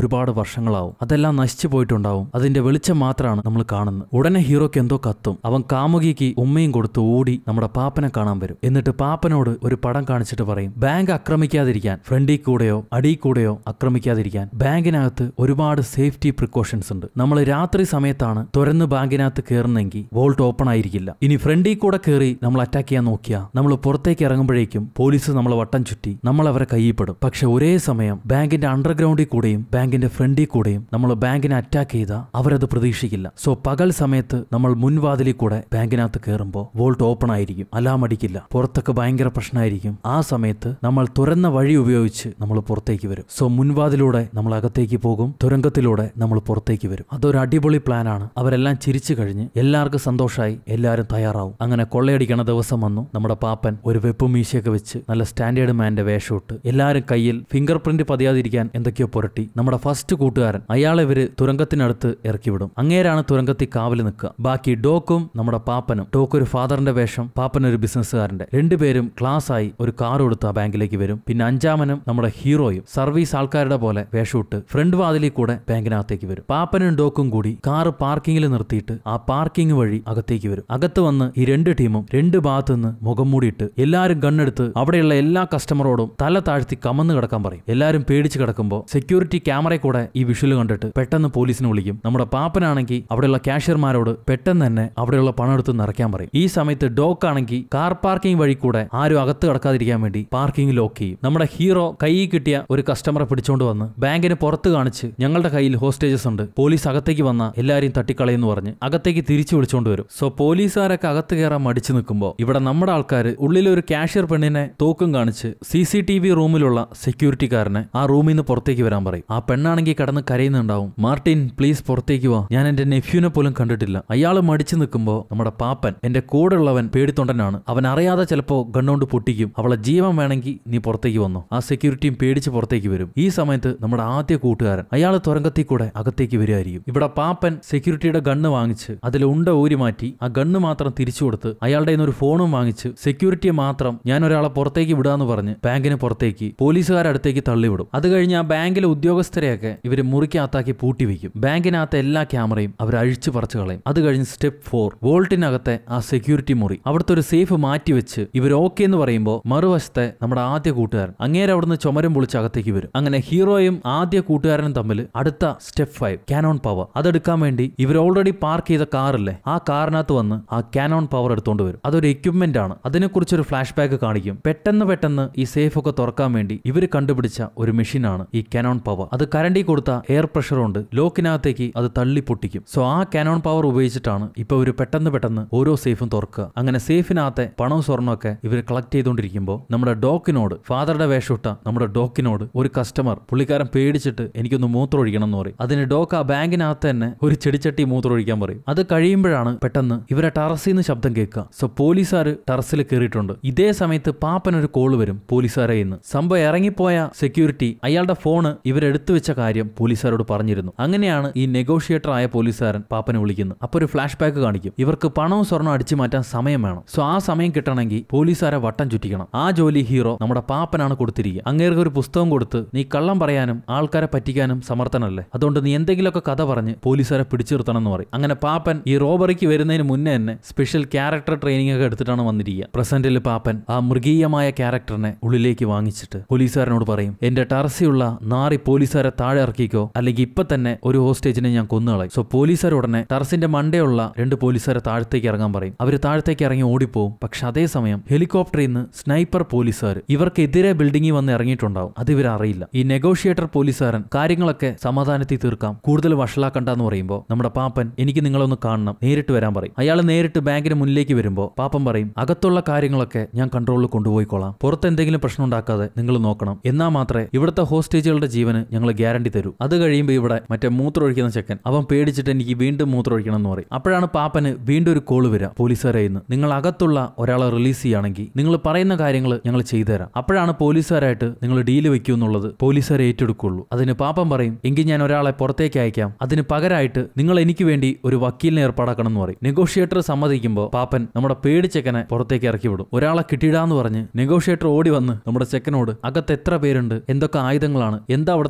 ഒരുപാട് വർഷങ്ങളാവും അതെല്ലാം നശിച്ചു പോയിട്ടുണ്ടാവും അതിന്റെ വെളിച്ചം മാത്രമാണ് നമ്മൾ കാണുന്നത് ഉടനെ ഹീറോയ്ക്ക് എന്തോ കത്തും അവൻ കാമുകിക്ക് ഉമ്മയും കൊടുത്ത് ഓടി നമ്മുടെ പാപ്പനെ കാണാൻ വരും എന്നിട്ട് പാപ്പനോട് ഒരു പടം കാണിച്ചിട്ട് പറയും ബാങ്ക് ആക്രമിക്കാതിരിക്കാൻ ഫ്രണ്ടിൽ കൂടെയോ അടിയിൽ കൂടെയോ ആക്രമിക്കാതിരിക്കാൻ ബാങ്കിനകത്ത് ഒരുപാട് സേഫ്റ്റി പ്രിക്കോഷൻസ് ഉണ്ട് നമ്മൾ രാത്രി സമയത്താണ് തുറന്ന് ബാങ്കിനകത്ത് കയറുന്നെങ്കിൽ വോൾട്ട് ഓപ്പൺ ആയിരിക്കില്ല ഇനി ഫ്രണ്ടിൽ കൂടെ കയറി നമ്മൾ അറ്റാക്ക് ചെയ്യാൻ നോക്കിയാ നമ്മൾ പുറത്തേക്ക് ഇറങ്ങുമ്പോഴേക്കും പോലീസ് നമ്മളെ വട്ടം ചുറ്റി നമ്മൾ അവരെ കയ്യിൽപ്പെടും പക്ഷെ ഒരേ സമയം ബാങ്കിന്റെ അണ്ടർഗ്രൗണ്ടിൽ കൂടെയും ബാങ്കിന്റെ ഫ്രണ്ടിൽ കൂടെയും നമ്മൾ ബാങ്കിനെ അറ്റാക്ക് ചെയ്താൽ അവരത് പ്രതീക്ഷിക്കില്ല സോ പകൽ സമയത്ത് നമ്മൾ മുൻവാതിലിൽ കൂടെ ബാങ്കിനകത്ത് കയറുമ്പോൾ വോൾട്ട് ഓപ്പൺ ആയിരിക്കും അലാം അടിക്കില്ല പുറത്തൊക്കെ ഭയങ്കര പ്രശ്നമായിരിക്കും ആ സമയത്ത് നമ്മൾ തുറന്ന വഴി ഉപയോഗിച്ച് നമ്മൾ പുറത്തേക്ക് വരും സോ മുൻവാതിലൂടെ നമ്മൾ അകത്തേക്ക് പോകും തുരങ്കത്തിലൂടെ നമ്മൾ പുറത്തേക്ക് വരും അതൊരു അടിപൊളി പ്ലാനാണ് അവരെല്ലാം ചിരിച്ചു കഴിഞ്ഞ് എല്ലാവർക്കും സന്തോഷമായി എല്ലാവരും തയ്യാറാവും അങ്ങനെ കൊള്ളയടിക്കണ ദിവസം വന്നു നമ്മുടെ പാപ്പൻ ഒരു വെപ്പ് മീശയൊക്കെ വെച്ച് നല്ല സ്റ്റാൻഡേർഡ് മാന്റെ വേഷമിട്ട് എല്ലാവരും കയ്യിൽ ഫിംഗർ പ്രിന്റ് പതിയാതിരിക്കാൻ എന്തൊക്കെയോ പുരട്ടി നമ്മുടെ ഫസ്റ്റ് കൂട്ടുകാരൻ അയാളെ ഇവര് തുരങ്കത്തിനടുത്ത് ഇറക്കി വിടും അങ്ങേരാണ് തുരങ്കത്തിൽ കാവല് നിൽക്കുക ബാക്കി ഡോക്കും നമ്മുടെ പാപ്പനും ഡോക്ക് ഒരു ഫാദറിന്റെ വേഷം പാപ്പൻ ഒരു ബിസിനസ്സുകാരന്റെ രണ്ടുപേരും ക്ലാസ് ആയി ഒരു കാർ കൊടുത്ത് ആ ബാങ്കിലേക്ക് വരും പിന്നെ അഞ്ചാമനും നമ്മുടെ ഹീറോയും സർവീസ് ആൾക്കാരുടെ പോലെ വേഷമിട്ട് ഫ്രണ്ട് വാതിലിൽ കൂടെ ബാങ്കിനകത്തേക്ക് വരും പാപ്പനും ഡോക്കും കൂടി കാറ് പാർക്കിങ്ങിൽ നിർത്തിയിട്ട് ആ പാർക്കിംഗ് വഴി അകത്തേക്ക് വരും അകത്ത് വന്ന് ഈ രണ്ട് ടീമും രണ്ട് ഭാഗത്തു നിന്ന് മുഖം മൂടിയിട്ട് എല്ലാവരും ഗണ്ണെടുത്ത് അവിടെയുള്ള എല്ലാ കസ്റ്റമറോടും തല താഴ്ത്തി കമന്ന് കിടക്കാൻ പറയും എല്ലാവരും പേടിച്ച് കിടക്കുമ്പോൾ സെക്യൂരിറ്റി ക്യാമറയിൽ കൂടെ ഈ വിഷ്വൽ കണ്ടിട്ട് പെട്ടെന്ന് പോലീസിനെ വിളിക്കും നമ്മുടെ പാപ്പനാണെങ്കിൽ അവിടെയുള്ള കാഷ്യർമാരോട് പെട്ടെന്ന് തന്നെ അവിടെയുള്ള പണം എടുത്ത് നിറയ്ക്കാൻ പറയും ഈ സമയത്ത് ഡോക്ക് ആണെങ്കിൽ കാർ പാർക്കിംഗ് വഴി കൂടെ ആരും അകത്ത് കടക്കാതിരിക്കാൻ വേണ്ടി പാർക്കിംഗ് ലോക്ക് ചെയ്യും നമ്മുടെ ഹീറോ കൈയിൽ കിട്ടിയ ഒരു കസ്റ്റമറെ പിടിച്ചോണ്ട് വന്ന് ബാങ്കിന് പുറത്ത് കാണിച്ച് ഞങ്ങളുടെ കയ്യിൽ ഹോസ്റ്റേജസ് ഉണ്ട് പോലീസ് അകത്തേക്ക് വന്ന എല്ലാരെയും തട്ടിക്കളയെന്ന് പറഞ്ഞ് അകത്തേക്ക് തിരിച്ചു വിളിച്ചോണ്ട് വരും സോ പോലീസുകാരൊക്കെ അകത്ത് കയറാൻ മടിച്ചു നിൽക്കുമ്പോൾ ഇവിടെ നമ്മുടെ ആൾക്കാർ ഉള്ളിലൊരു കാഷ്യർ പെണ്ണിനെ തോക്കും കാണിച്ച് സി സി ടി വി റൂമിലുള്ള സെക്യൂരിറ്റിക്കാരനെ ആ റൂമിൽ നിന്ന് പുറത്തേക്ക് വരാൻ പറയും ആ പെണ്ണാണെങ്കിൽ കടന്ന് കരയുന്നുണ്ടാവും മാർട്ടിൻ പ്ലീസ് പുറത്തേക്ക് വാ ഞാൻ എന്റെ നെഫ്യൂനെ പോലും കണ്ടിട്ടില്ല അയാൾ മടിച്ചു നിൽക്കുമ്പോൾ നമ്മുടെ പാപ്പൻ എന്റെ കൂടെ ഉള്ളവൻ പേടിത്തൊണ്ടനാണ് അവൻ അറിയാതെ ചിലപ്പോ ഗണ്ണോണ്ട് പൊട്ടിക്കും അവളെ ജീവൻ വേണമെങ്കിൽ നീ പുറത്തേക്ക് വന്നോ ആ സെക്യൂരിറ്റിയും പേടിച്ച് പുറത്തേക്ക് വരും ഈ സമയത്ത് നമ്മുടെ ആദ്യ കൂട്ടുകാരൻ അയാൾ തുരങ്കത്തിൽ കൂടെ അകത്തേക്ക് വരികയായിരിക്കും ഇവിടെ പാപ്പൻ സെക്യൂരിറ്റിയുടെ ഗണ്ണ് വാങ്ങിച്ച് അതിൽ ഉണ്ട ഊരി മാറ്റി ആ ഗണ്ണ് മാത്രം തിരിച്ചു കൊടുത്ത് അയാളുടെ കയ്യിൽ നിന്ന് ഒരു ഫോണും വാങ്ങിച്ച് സെക്യൂരിറ്റിയെ മാത്രം ഞാൻ ഒരാളെ പുറത്തേക്ക് വിടാന്ന് പറഞ്ഞ് ബാങ്കിന് പുറത്തേക്ക് പോലീസുകാരടുത്തേക്ക് തള്ളിവിടും അത് കഴിഞ്ഞ് ആ ബാങ്കിലെ ഉദ്യോഗസ്ഥരെയൊക്കെ ഇവർ മുറിക്കകത്താക്കി പൂട്ടി വെക്കും ബാങ്കിനകത്തെ എല്ലാ ക്യാമറയും അവർ അഴിച്ചു പറിച്ചു കളയും അത് കഴിഞ്ഞ് സ്റ്റെപ്പ് ഫോർ വോൾട്ടിനകത്തെ ആ സെക്യൂരിറ്റി മുറി അവിടുത്തെ ഒരു സേഫ് മാറ്റി വെച്ച് ഇവർ ഓക്കെ എന്ന് പറയുമ്പോൾ മറുവശത്തെ നമ്മുടെ ആദ്യ കൂട്ടുകാരൻ അങ്ങേരെ അവിടുന്ന് ചുമരം പൊളിച്ച് അകത്തേക്ക് വരും അങ്ങനെ ഹീറോയും ആദ്യ കൂട്ടുകാരനും തമ്മിൽ അടുത്ത സ്റ്റെപ്പ് ഫൈവ് കാനോൺ പവർ അതെടുക്കാൻ വേണ്ടി ഇവർ ഓൾറെഡി പാർക്ക് ചെയ്ത കാറില്ലേ ആ കാറിനകത്ത് വന്ന് ആ കാനോൺ പവർ എടുത്തോണ്ട് വരും അതൊരു എക്യുപ്മെന്റ് ആണ് അതിനെക്കുറിച്ച് ഒരു ഫ്ലാഷ് ബാക്ക് കാണിക്കും പെട്ടെന്ന് പെട്ടെന്ന് ഈ സേഫ് ഒക്കെ തുറക്കാൻ വേണ്ടി ഇവർ കണ്ടുപിടിച്ച ഒരു മെഷീനാണ് ഈ കാനോൺ പവർ അത് കരണ്ടി കൊടുത്ത എയർ പ്രഷർ കൊണ്ട് ലോക്കിനകത്തേക്ക് അത് തള്ളി പൊട്ടിക്കും സോ ആ കാനോൺ പവർ ഉപയോഗിച്ചിട്ടാണ് ഇപ്പൊ ഇവർ പെട്ടെന്ന് പെട്ടെന്ന് ഓരോ സേഫും തുറക്കുക അങ്ങനെ സേഫിനകത്തെ പണവും സ്വർണ്ണമൊക്കെ ഇവർ കളക്ട് ചെയ്തുകൊണ്ടിരിക്കുമ്പോൾ നമ്മുടെ ഡോക്കിനോട് ഫാദറുടെ വേഷമിട്ട നമ്മുടെ ഡോക്കിനോട് ഒരു കസ്റ്റമർ പുള്ളിക്കാരൻ പേടിച്ചിട്ട് എനിക്കൊന്ന് മൂത്രം ഒഴിക്കണം എന്ന് പറയും അതിന് ഡോക്ക് ആ ബാങ്കിനകത്ത് തന്നെ ഒരു ചെടിച്ചട്ടി മൂത്രം ഒഴിക്കാൻ പറയും അത് കഴിയുമ്പോഴാണ് പെട്ടെന്ന് ഇവരെ ടെറസിൽ നിന്ന് ശബ്ദം കേൾക്കുക സോ പോലീസുകാർ ടെറസിൽ കയറിയിട്ടുണ്ട് ഇതേ സമയത്ത് പാപ്പൻ ഒരു കോള് വരും പോലീസുകാരെ ഇന്ന് സംഭവം ഇറങ്ങിപ്പോയ സെക്യൂരിറ്റി അയാളുടെ ഫോണ് ഇവരെടുത്തു വെച്ച കാര്യം പോലീസുകാരോട് പറഞ്ഞിരുന്നു അങ്ങനെയാണ് ഈ നെഗോഷിയേറ്റർ ആയ പോലീസുകാരൻ പാപ്പനെ വിളിക്കുന്നത് അപ്പൊ ഒരു ഫ്ലാഷ് ബാക്ക് കാണിക്കും ഇവർക്ക് പണവും സ്വർണ്ണം അടിച്ചു മാറ്റാൻ സമയം വേണം സോ ആ സമയം കിട്ടണമെങ്കിൽ പോലീസുകാരെ വട്ടം ചുറ്റിക്കണം ആ ജോലി ഹീറോ നമ്മുടെ പാപ്പനാണ് കൊടുത്തിരിക്കുക അങ്ങേർക്ക് ഒരു പുസ്തകം കൊടുത്ത് നീ കള്ളം പറയാനും ആൾക്കാരെ പറ്റിക്കാനും സമർത്ഥനല്ലേ അതുകൊണ്ട് നീ എന്തെങ്കിലുമൊക്കെ കഥ പറഞ്ഞ് പോലീസുകാരെ പിടിച്ചു നിർത്തണം എന്ന് പറയും അങ്ങനെ പാപ്പൻ ഈ റോബറിക്ക് വരുന്നതിന് മുന്നേ തന്നെ സ്പെഷ്യൽ ക്യാരക്ടർ ട്രെയിനിങ് ഒക്കെ എടുത്തിട്ടാണ് വന്നിരിക്കുക പ്രസന്റിൽ പാപ്പൻ ആ മൃഗീയമായ ക്യാരക്ടറിനെ ഉള്ളിലേക്ക് വാങ്ങിച്ചിട്ട് പോലീസുകാരനോട് പറയും എന്റെ ടർസിയുള്ള നാറി പോലീസുകാരെ താഴെ ഇറക്കിക്കോ അല്ലെങ്കിൽ ഇപ്പൊ തന്നെ ഒരു ഹോസ്റ്റേജിനെ ഞാൻ കൊന്നുകളയും സോ പോലീസുകാർ ഉടനെ ടർസിന്റെ മണ്ടയുള്ള രണ്ട് പോലീസുകാരെ താഴത്തേക്ക് ഇറങ്ങാൻ പറയും അവർ താഴത്തേക്ക് ഇറങ്ങി ഓടിപ്പോവും പക്ഷെ അതേസമയം ഹെലികോപ്റ്ററിൽ നിന്ന് സ്നൈപ്പർ പോലീസുകാർ ഇവർക്കെതിരെ ബിൽഡിങ്ങിൽ വന്ന് ഇറങ്ങിയിട്ടുണ്ടാവും അത് ഇവർ അറിയില്ല ഈ നെഗോഷിയേറ്റർ പോലീസുകാരൻ കാര്യങ്ങളൊക്കെ സമാധാനത്തിൽ തീർക്കാം കൂടുതൽ വഷളാക്കണ്ടെന്ന് പറയുമ്പോൾ നമ്മുടെ പാപ്പൻ എനിക്ക് നിങ്ങളൊന്ന് കാണണം നേരിട്ട് വരാൻ പറയും അയാൾ നേരിട്ട് ബാങ്കിന് മുന്നിലേക്ക് വരുമ്പോൾ പാപ്പൻ പറയും അകത്തുള്ള കാര്യങ്ങളൊക്കെ ഞാൻ കൺട്രോളിൽ കൊണ്ടുപോയിക്കോളാം പുറത്ത് എന്തെങ്കിലും പ്രശ്നം ഉണ്ടാക്കാതെ നിങ്ങൾ നോക്കണം എന്നാൽ മാത്രമേ ഇവിടുത്തെ ഹോസ്റ്റേജുകളുടെ ജീവന് ഞങ്ങൾ ഗ്യാരണ്ടി തരൂ അത് കഴിയുമ്പോൾ ഇവിടെ മറ്റേ മൂത്രമൊഴിക്കുന്ന ചെക്കൻ അവൻ പേടിച്ചിട്ട് എനിക്ക് വീണ്ടും മൂത്രമൊഴിക്കണം എന്ന് പറയും അപ്പോഴാണ് പാപ്പന് വീണ്ടും ഒരു കോള് വരിക പോലീസുകാരെ ഇന്ന് നിങ്ങൾ അകത്തുള്ള ഒരാളെ റിലീസ് ചെയ്യുകയാണെങ്കിൽ നിങ്ങൾ പറയുന്ന കാര്യങ്ങൾ ഞങ്ങൾ ചെയ്തുതരാം അപ്പോഴാണ് പോലീസുകാരായിട്ട് നിങ്ങൾ ഡീല് വെക്കൂ എന്നുള്ളത് പോലീസുകാരെ ഏറ്റെടുക്കുള്ളൂ അതിന് പാപ്പൻ പറയും എങ്കിൽ ഞാൻ ഒരാളെ പുറത്തേക്ക് അയക്കാം അതിന് പകരമായിട്ട് നിങ്ങൾ എനിക്ക് വേണ്ടി ഒരു വക്കീലിനെ ഏർപ്പാടാക്കണം എന്ന് പറയും നെഗോഷിയേറ്റർ സമ്മതിക്കുമ്പോൾ പാപ്പൻ നമ്മുടെ പേടിച്ചെക്കനെ പുറത്തേക്ക് ഇറക്കി വിടും ഒരാളെ കിട്ടിയിടാന്ന് പറഞ്ഞ് നെഗോഷിയേറ്റർ ഓടി വന്ന് നമ്മുടെ ചെക്കനോട് അകത്ത് എത്ര പേരുണ്ട് എന്തൊക്കെ ആയുധങ്ങളാണ് എന്താ അവിടുത്തെ അവസ്ഥ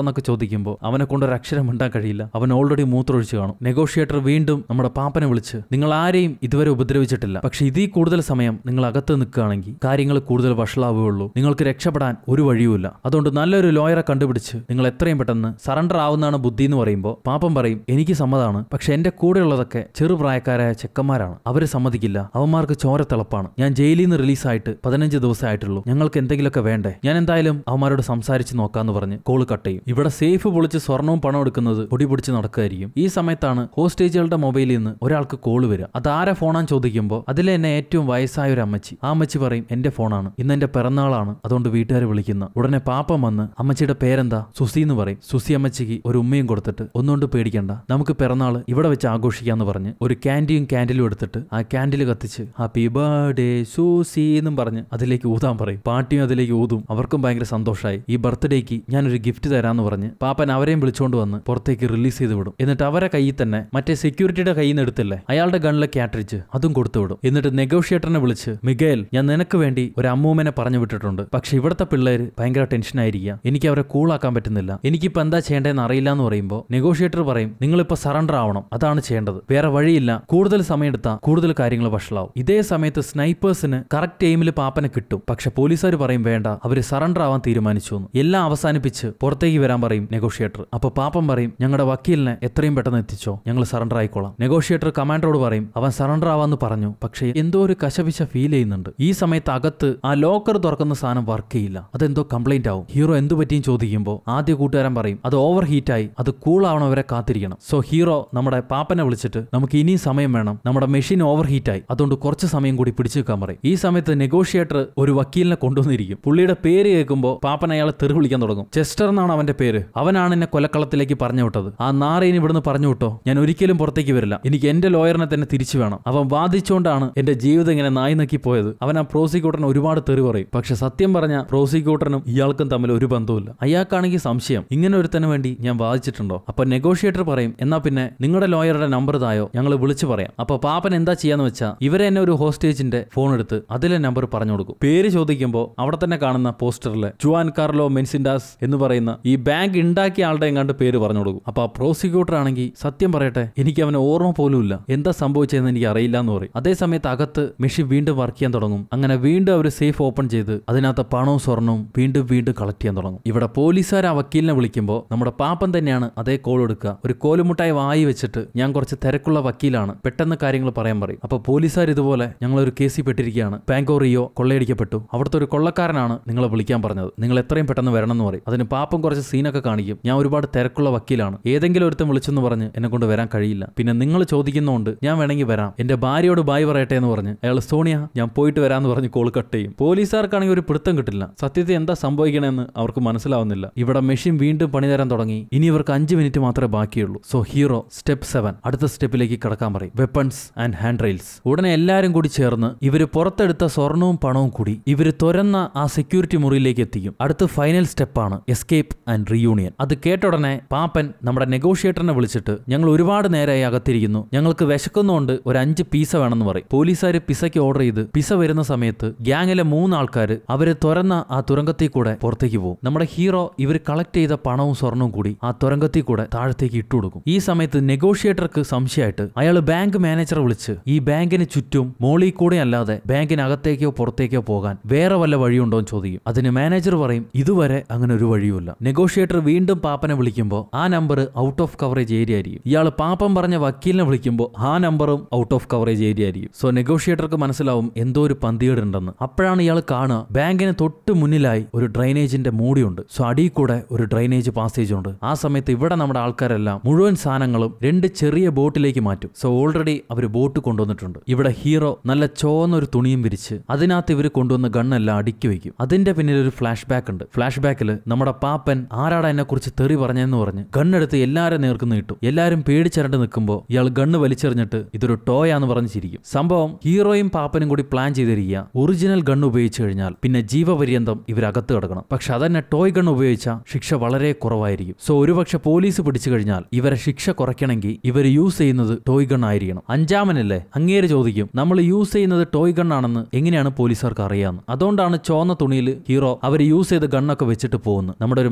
എന്നൊക്കെ ചോദിക്കുമ്പോൾ അവനെ കൊണ്ട് ഒരു അക്ഷരം മിണ്ടാൻ കഴിയില്ല അവൻ ഓൾറെഡി മൂത്രമൊഴിച്ച് കാണും നെഗോഷിയേറ്റർ വീണ്ടും നമ്മുടെ പാപ്പനെ വിളിച്ച് നിങ്ങൾ ആരെയും ഇതുവരെ ഉപദ്രവിച്ചിട്ടില്ല പക്ഷെ ഇതിൽ കൂടുതൽ സമയം നിങ്ങൾ അകത്ത് നിൽക്കുകയാണെങ്കിൽ കാര്യങ്ങൾ കൂടുതൽ വഷളാവുകയുള്ളൂ നിങ്ങൾക്ക് രക്ഷപ്പെടാൻ ഒരു വഴിയുമില്ല അതുകൊണ്ട് നല്ലൊരു ലോയറെ കണ്ടുപിടിച്ച് നിങ്ങൾ എത്രയും പെട്ടെന്ന് സറണ്ടർ ആവുന്നതാണ് ബുദ്ധി എന്ന് പറയുമ്പോൾ പാപ്പൻ പറയും എനിക്ക് സമ്മതമാണ് പക്ഷെ എന്റെ കൂടെയുള്ളതൊക്കെ ചെറുപ്രായക്കാരായ ചെക്കന്മാരാണ് അവര് സമ്മതിക്കില്ല അവന്മാർക്ക് ചോരത്തിളപ്പാണ് ഞാൻ ജയിലിൽ നിന്ന് റിലീസായിട്ട് പതിനഞ്ച് ദിവസമേ ആയിട്ടുള്ളൂ ഞങ്ങൾക്ക് എന്തെങ്കിലുമൊക്കെ വേണ്ടേ ഞാൻ എന്തായാലും അവന്മാരോട് സംസാരിച്ച് നോക്കാന്ന് പറഞ്ഞ് കോള് കട്ട് ചെയ്യും ഇവിടെ സേഫ് പൊളിച്ച് സ്വർണവും പണം എടുക്കുന്നത് പൊടി പൊടിച്ച് നടക്കുകയായിരിക്കും ഈ സമയത്താണ് ഹോസ്റ്റേജുകളുടെ മൊബൈലിൽ നിന്ന് ഒരാൾക്ക് കോള് വരിക അത് ആരെ ഫോണാന്ന് ചോദിക്കുമ്പോൾ അതിലെ എന്നെ ഏറ്റവും വയസ്സായ ഒരു അമ്മച്ചി ആ അമ്മച്ചി പറയും എന്റെ ഫോണാണ് ഇന്ന് എന്റെ പിറന്നാളാണ് അതുകൊണ്ട് വീട്ടുകാർ വിളിക്കുന്ന ഉടനെ പാപ്പം വന്ന് അമ്മച്ചിയുടെ പേരെന്താ സുസി എന്ന് പറയും സുസി അമ്മച്ചിക്ക് ഒരു ഉമ്മയും കൊടുത്തിട്ട് ഒന്നുകൊണ്ട് പേടിക്കണ്ട നമുക്ക് പിറന്നാള് ഇവിടെ വെച്ച് ആഘോഷിക്കാന്ന് പറഞ്ഞ് ഒരു ക്യാൻഡിയും ക്യാൻഡിലും എടുത്തിട്ട് ആ ക്യാൻഡിൽ കത്തിച്ച് ഹാപ്പി ബർത്ത്ഡേ സൂസി എന്നും പറഞ്ഞ് അതിലേക്ക് ഊതാൻ പറയും പാട്ടിയും അതിലേക്ക് ഊതും അവർക്കും ഭയങ്കര സന്തോഷമായി ഈ ബർത്ത്ഡേക്ക് ഞാനൊരു ഗിഫ്റ്റ് തരാന്ന് പറഞ്ഞ് പാപ്പൻ അവരെയും വിളിച്ചുകൊണ്ട് വന്ന് പുറത്തേക്ക് റിലീസ് ചെയ്ത് വിടും എന്നിട്ട് അവരെ കയ്യിൽ തന്നെ മറ്റേ സെക്യൂരിറ്റിയുടെ കയ്യിൽ നിന്ന് എടുത്തില്ലേ അയാളുടെ ഗണ്ണിലെ കാട്രിഡ്ജ് അതും കൊടുത്തു വിടും എന്നിട്ട് നെഗോഷിയേറ്ററിനെ വിളിച്ച് മിഗേൽ ഞാൻ നിനക്ക് വേണ്ടി ഒരു അമ്മൂമ്മനെ പറഞ്ഞു വിട്ടിട്ടുണ്ട് പക്ഷെ ഇവിടുത്തെ പിള്ളേര് ഭയങ്കര ടെൻഷൻ ആയിരിക്കുക എനിക്ക് അവരെ കൂളാക്കാൻ പറ്റുന്നില്ല എനിക്കിപ്പോ എന്താ ചെയ്യേണ്ടതെന്ന് അറിയില്ല എന്ന് പറയുമ്പോൾ നെഗോഷിയേറ്റർ പറയും നിങ്ങളിപ്പോ സറണ്ടർ ആവണം അതാണ് ചെയ്യേണ്ടത് വേറെ വഴിയില്ല കൂടുതൽ സമയം എടുത്താൽ കൂടുതൽ കാര്യങ്ങൾ വഷളാവും ഇതേ സമയത്ത് സ്നൈപ്പേഴ്സിന് കറക്റ്റ് എയിമിൽ പാപ്പനെ കിട്ടും പക്ഷെ പോലീസുകാർ പറയും വേണ്ട അവര് സറണ്ടർ ആവാൻ തീരുമാനിച്ചു എന്ന് എല്ലാം അവസാനിപ്പിച്ച് പുറത്തേക്ക് വരാൻ പറയും നെഗോഷിയേറ്റർ അപ്പൊ പാപ്പൻ പറയും ഞങ്ങളുടെ വക്കീലിനെ എത്രയും പെട്ടെന്ന് എത്തിച്ചോ ഞങ്ങൾ സറണ്ടർ ആയിക്കോളാം നെഗോഷിയേറ്റർ കമാൻഡറോട് പറയും അവൻ സറണ്ടർ ആവാന്ന് പറഞ്ഞു പക്ഷേ എന്തോ ഒരു കശപിശ ഫീൽ ചെയ്യുന്നുണ്ട് ഈ സമയത്ത് അകത്ത് ആ ലോക്കർ തുറക്കുന്ന സാധനം വർക്ക് ചെയ്യില്ല അതെന്തോ കംപ്ലൈന്റ് ആവും ഹീറോ എന്തു പറ്റിയും ചോദിക്കുമ്പോൾ ആദ്യ കൂട്ടുകാരൻ പറയും അത് ഓവർ ഹീറ്റായി അത് കൂൾ ആവണവരെ കാത്തിരിക്കണം സോ ഹീറോ നമ്മുടെ പാപ്പനെ വിളിച്ചിട്ട് നമുക്ക് ഇനിയും സമയം വേണം നമ്മുടെ മെഷീൻ ഓവർ ഹീറ്റായി അതുകൊണ്ട് കുറച്ച് സമയം കൂടി പിടിച്ചു വെക്കാൻ പറയും ഈ സമയത്ത് നെഗോഷിയേറ്റർ ഒരു വക്കീലിനെ കൊണ്ടുവന്നിരിക്കും പുള്ളിയുടെ പേര് കേൾക്കുമ്പോൾ പാപ്പൻ അയാളെ തെറി വിളിക്കാൻ തുടങ്ങും ചെസ്റ്റർ എന്നാണ് അവന്റെ പേര് അവനാണ് എന്നെ കൊലക്കളത്തിലേക്ക് പറഞ്ഞു വിട്ടത് ആ നാറേനെ ഇവിടുന്ന് പറഞ്ഞു വിട്ടോ ഞാൻ ഒരിക്കലും പുറത്തേക്ക് വരില്ല എനിക്ക് എന്റെ ലോയറിനെ തന്നെ തിരിച്ചു വേണം അവൻ വാദിച്ചുകൊണ്ടാണ് എന്റെ ജീവിതം ഇങ്ങനെ നായി നക്കി പോയത് അവൻ ആ പ്രോസിക്യൂട്ടറിന് ഒരുപാട് തെറി പറയും പക്ഷെ സത്യം പറഞ്ഞ പ്രോസിക്യൂട്ടറിനും ഇയാൾക്കും തമ്മിൽ ഒരു ബന്ധവുമില്ല അയാൾക്കാണെങ്കിൽ സംശയം ഇങ്ങനെ ഒരുത്തന് വേണ്ടി ഞാൻ വാദിച്ചിട്ടുണ്ടോ അപ്പൊ നെഗോഷിയേറ്റർ പറയും എന്നാ പിന്നെ നിങ്ങളുടെ ലോയറുടെ നമ്പർ തായോ ഞങ്ങൾ വിളിച്ചു പറയാം അപ്പൊ പാപ്പൻ എന്താ ചെയ്യാന്ന് വെച്ചാൽ ഇവരെ തന്നെ ഒരു ഹോസ്റ്റേജിന്റെ ഫോൺ എടുത്ത് അതിലെ നമ്പർ പറഞ്ഞു കൊടുക്കും പേര് ചോദിക്കുമ്പോൾ അവിടെ തന്നെ കാണുന്ന പോസ്റ്ററിലെ ജുവാൻ കാർലോ മെൻസിൻഡാസ് എന്ന് പറയുന്ന ഈ ബാങ്ക് ഉണ്ടാക്കിയ ആളുടെ എങ്ങാണ്ട് പേര് പറഞ്ഞു കൊടുക്കും അപ്പൊ ആ പ്രോസിക്യൂട്ടർ ആണെങ്കിൽ സത്യം പറയട്ടെ എനിക്ക് അവനെ ഓർമ്മ പോലും ഇല്ല എന്താ സംഭവിച്ചതെന്ന് എനിക്ക് അറിയില്ല എന്ന് പറയും അതേ സമയത്ത് അകത്ത് മെഷീൻ വീണ്ടും വർക്ക് ചെയ്യാൻ തുടങ്ങും അങ്ങനെ വീണ്ടും അവർ സേഫ് ഓപ്പൺ ചെയ്ത് അതിനകത്ത് പണവും സ്വർണവും വീണ്ടും വീണ്ടും കളക്ട് ചെയ്യാൻ തുടങ്ങും ഇവിടെ പോലീസുകാർ ആ വക്കീലിനെ വിളിക്കുമ്പോൾ നമ്മുടെ പാപ്പൻ തന്നെയാണ് അതേ കോൾ എടുക്കുക ഒരു കോലുമുട്ടായി വായി വെച്ചിട്ട് ഞാൻ കുറച്ച് തിരക്കുള്ള വക്കീലാണ് പെട്ടെന്ന് കാര്യങ്ങൾ പറയാൻ പറയും അപ്പൊ പോലീസുകാർ ഇതുപോലെ ഞങ്ങൾ ഒരു കേസിൽ പെട്ടിരിക്കുകയാണ് ബാങ്കോ റിയോ കൊള്ളയടിക്കപ്പെട്ടു അവിടുത്തെ ഒരു കൊള്ളക്കാരനാണ് നിങ്ങളെ വിളിക്കാൻ പറഞ്ഞത് നിങ്ങൾ എത്രയും പെട്ടെന്ന് വരണം എന്ന് പറയും അതിന് പാപ്പം കുറച്ച് സീനൊക്കെ കാണിക്കും ഞാൻ ഒരുപാട് തിരക്കുള്ള വക്കീലാണ് ഏതെങ്കിലും ഒരുത്തൻ വിളിച്ചെന്ന് പറഞ്ഞ് എന്നെ കൊണ്ട് വരാൻ കഴിയില്ല പിന്നെ നിങ്ങൾ ചോദിക്കുന്നതുകൊണ്ട് ഞാൻ വേണമെങ്കിൽ വരാം എന്റെ ഭാര്യയോട് ബായ് പറയട്ടെ എന്ന് പറഞ്ഞ് അയാൾ സോണിയ ഞാൻ പോയിട്ട് വരാമെന്ന് പറഞ്ഞ് കോൾ കട്ട് ചെയ്യും പോലീസുകാർക്കാണെങ്കിൽ ഒരു പിടുത്തം കിട്ടില്ല സത്യത്തിൽ എന്താ സംഭവിക്കണമെന്ന് അവർക്ക് മനസ്സിലാവുന്നില്ല ഇവിടെ മെഷീൻ വീണ്ടും പണി തരാൻ തുടങ്ങി ഇനി ഇവർക്ക് അഞ്ച് മിനിറ്റ് മാത്രമേ ബാക്കിയുള്ളൂ സോ ഹീറോ സ്റ്റെപ്പ് സെവൻ അടുത്ത സ്റ്റെപ്പിലേക്ക് കടക്കാൻ പറയും വെപ്പൺസ് ആൻഡ് ഹാൻഡ് റെയിൽസ് ഉടനെ എല്ലാരും കൂടി ചേർന്ന് ഇവര് പുറത്തെടുത്ത സ്വർണവും പണവും കൂടി ഇവര് തുരന്ന ആ സെക്യൂരിറ്റി മുറിയിലേക്ക് എത്തിക്കും അടുത്ത ഫൈനൽ സ്റ്റെപ്പാണ് എസ്കേപ്പ് ആൻഡ് റീയൂണിയൻ അത് കേട്ട ഉടനെ പാപ്പൻ നമ്മുടെ നെഗോഷിയേറ്ററിനെ വിളിച്ചിട്ട് ഞങ്ങൾ ഒരുപാട് നേരമായി അകത്തിരിക്കുന്നു ഞങ്ങൾക്ക് വിശക്കുന്നതുകൊണ്ട് ഒരു അഞ്ച് പീസ വേണമെന്ന് പറയും പോലീസുകാർ പിസയ്ക്ക് ഓർഡർ ചെയ്ത് പിസ വരുന്ന സമയത്ത് ഗ്യാങ്ങിലെ മൂന്നാൾക്കാർ അവര് തുറന്ന ആ തുരങ്കത്തിൽ കൂടെ പുറത്തേക്ക് പോകും നമ്മുടെ ഹീറോ ഇവർ കളക്ട് ചെയ്ത പണവും സ്വർണവും കൂടി ആ തുരങ്കത്തിൽ കൂടെ താഴത്തേക്ക് ഇട്ടുകൊടുക്കും ഈ സമയത്ത് നെഗോഷിയേറ്റർക്ക് സംശയമായിട്ട് അയാൾ ബാങ്ക് മാനേജറെ വിളിച്ച് ഈ ബാങ്കിന് ചുറ്റും മോളിൽ കൂടെ അല്ലാതെ ബാങ്കിനകത്തേക്കോ പുറത്തേക്കോ പോകാൻ വേറെ വല്ല വഴിയുണ്ടോ എന്ന് ചോദിക്കും അതിന് മാനേജർ പറയും ഇതുവരെ അങ്ങനെ ഒരു വഴിയുമില്ല നെഗോഷിയേറ്റർ വീണ്ടും പാപ്പനെ വിളിക്കുമ്പോൾ ആ number out of coverage area ആയിരിക്കും ഇയാൾ പാപ്പൻ പറഞ്ഞ വക്കീലിനെ വിളിക്കുമ്പോൾ ആ നമ്പറും ഔട്ട് ഓഫ് കവറേജ് ഏരിയ ആയിരിക്കും സോ നെഗോഷിയേറ്റർക്ക് മനസ്സിലാവും എന്തോ ഒരു പന്തികേടുണ്ടെന്ന് അപ്പോഴാണ് ഇയാൾ കാണുക ബാങ്കിന് തൊട്ട് മുന്നിലായി ഒരു ഡ്രൈനേജിന്റെ മൂടിയുണ്ട് സോ അടിയിൽ കൂടെ ഒരു ഡ്രൈനേജ് പാസേജ് ഉണ്ട് ആ സമയത്ത് ഇവിടെ നമ്മുടെ ആൾക്കാരെല്ലാം മുഴുവൻ സാധനങ്ങളും രണ്ട് ചെറിയ ബോട്ടിലേക്ക് മാറ്റും സോ ഓൾറെഡി അവർ ബോട്ട് കൊണ്ടുവന്നിട്ടുണ്ട് ഇവിടെ ഹീറോ നല്ല ചോന്ന ഒരു തുണിയും വിരിച്ച് അതിനകത്ത് ഇവർ കൊണ്ടുവന്ന ഗണ്ണെല്ലാം അടുക്കി വെക്കും അതിന്റെ പിന്നിൽ ഒരു ഫ്ലാഷ് ബാക്ക് ഉണ്ട് ഫ്ലാഷ് ബാക്കിൽ നമ്മുടെ പാപ്പൻ ആരാടാ എന്നെ കുറിച്ച് തെറി പറഞ്ഞെന്ന് പറഞ്ഞ് ഗണ്ണെടുത്ത് എല്ലാരും നേർക്ക് നീട്ടു എല്ലാരും പേടിച്ചരണ്ട് നിൽക്കുമ്പോൾ ഇയാൾ ഗണ്ണ് വലിച്ചെറിഞ്ഞിട്ട് ഇതൊരു ടോയാന്ന് പറഞ്ഞ് ചിരിക്കും സംഭവം ഹീറോയും പാപ്പനും കൂടി പ്ലാൻ ചെയ്തിരിക്കുക ഒറിജിനൽ ഗണ്ണ് ഉപയോഗിച്ചു കഴിഞ്ഞാൽ പിന്നെ ജീവപര്യന്തം ഇവരകത്ത് കിടക്കണം പക്ഷെ അതന്നെ ടോയ് ഗണ്ണ് ഉപയോഗിച്ച ശിക്ഷ വളരെ കുറവായിരിക്കും സോ ഒരുപക്ഷെ പോലീസ് പിടിച്ചു കഴിഞ്ഞാൽ ഇവരെ ശിക്ഷ കുറയ്ക്കണമെങ്കിൽ ഇവർ യൂസ് ചെയ്യുന്നത് ടോയ് ഗൺ ആയിരിക്കണം അഞ്ചാമനല്ലേ അങ്ങേര് ചോദിക്കും നമ്മൾ യൂസ് ചെയ്യുന്നത് ടോയ് ഗൺ ആണെന്ന് എങ്ങനെയാണ് പോലീസുകാർക്ക് അറിയാമെന്ന് അതുകൊണ്ടാണ് ചോന്ന തുണിയിൽ ഹീറോ അവർ യൂസ് ചെയ്ത ഗണ്ണൊക്കെ വെച്ചിട്ട് പോകുന്നത് നമ്മുടെ ഒരു മലയാള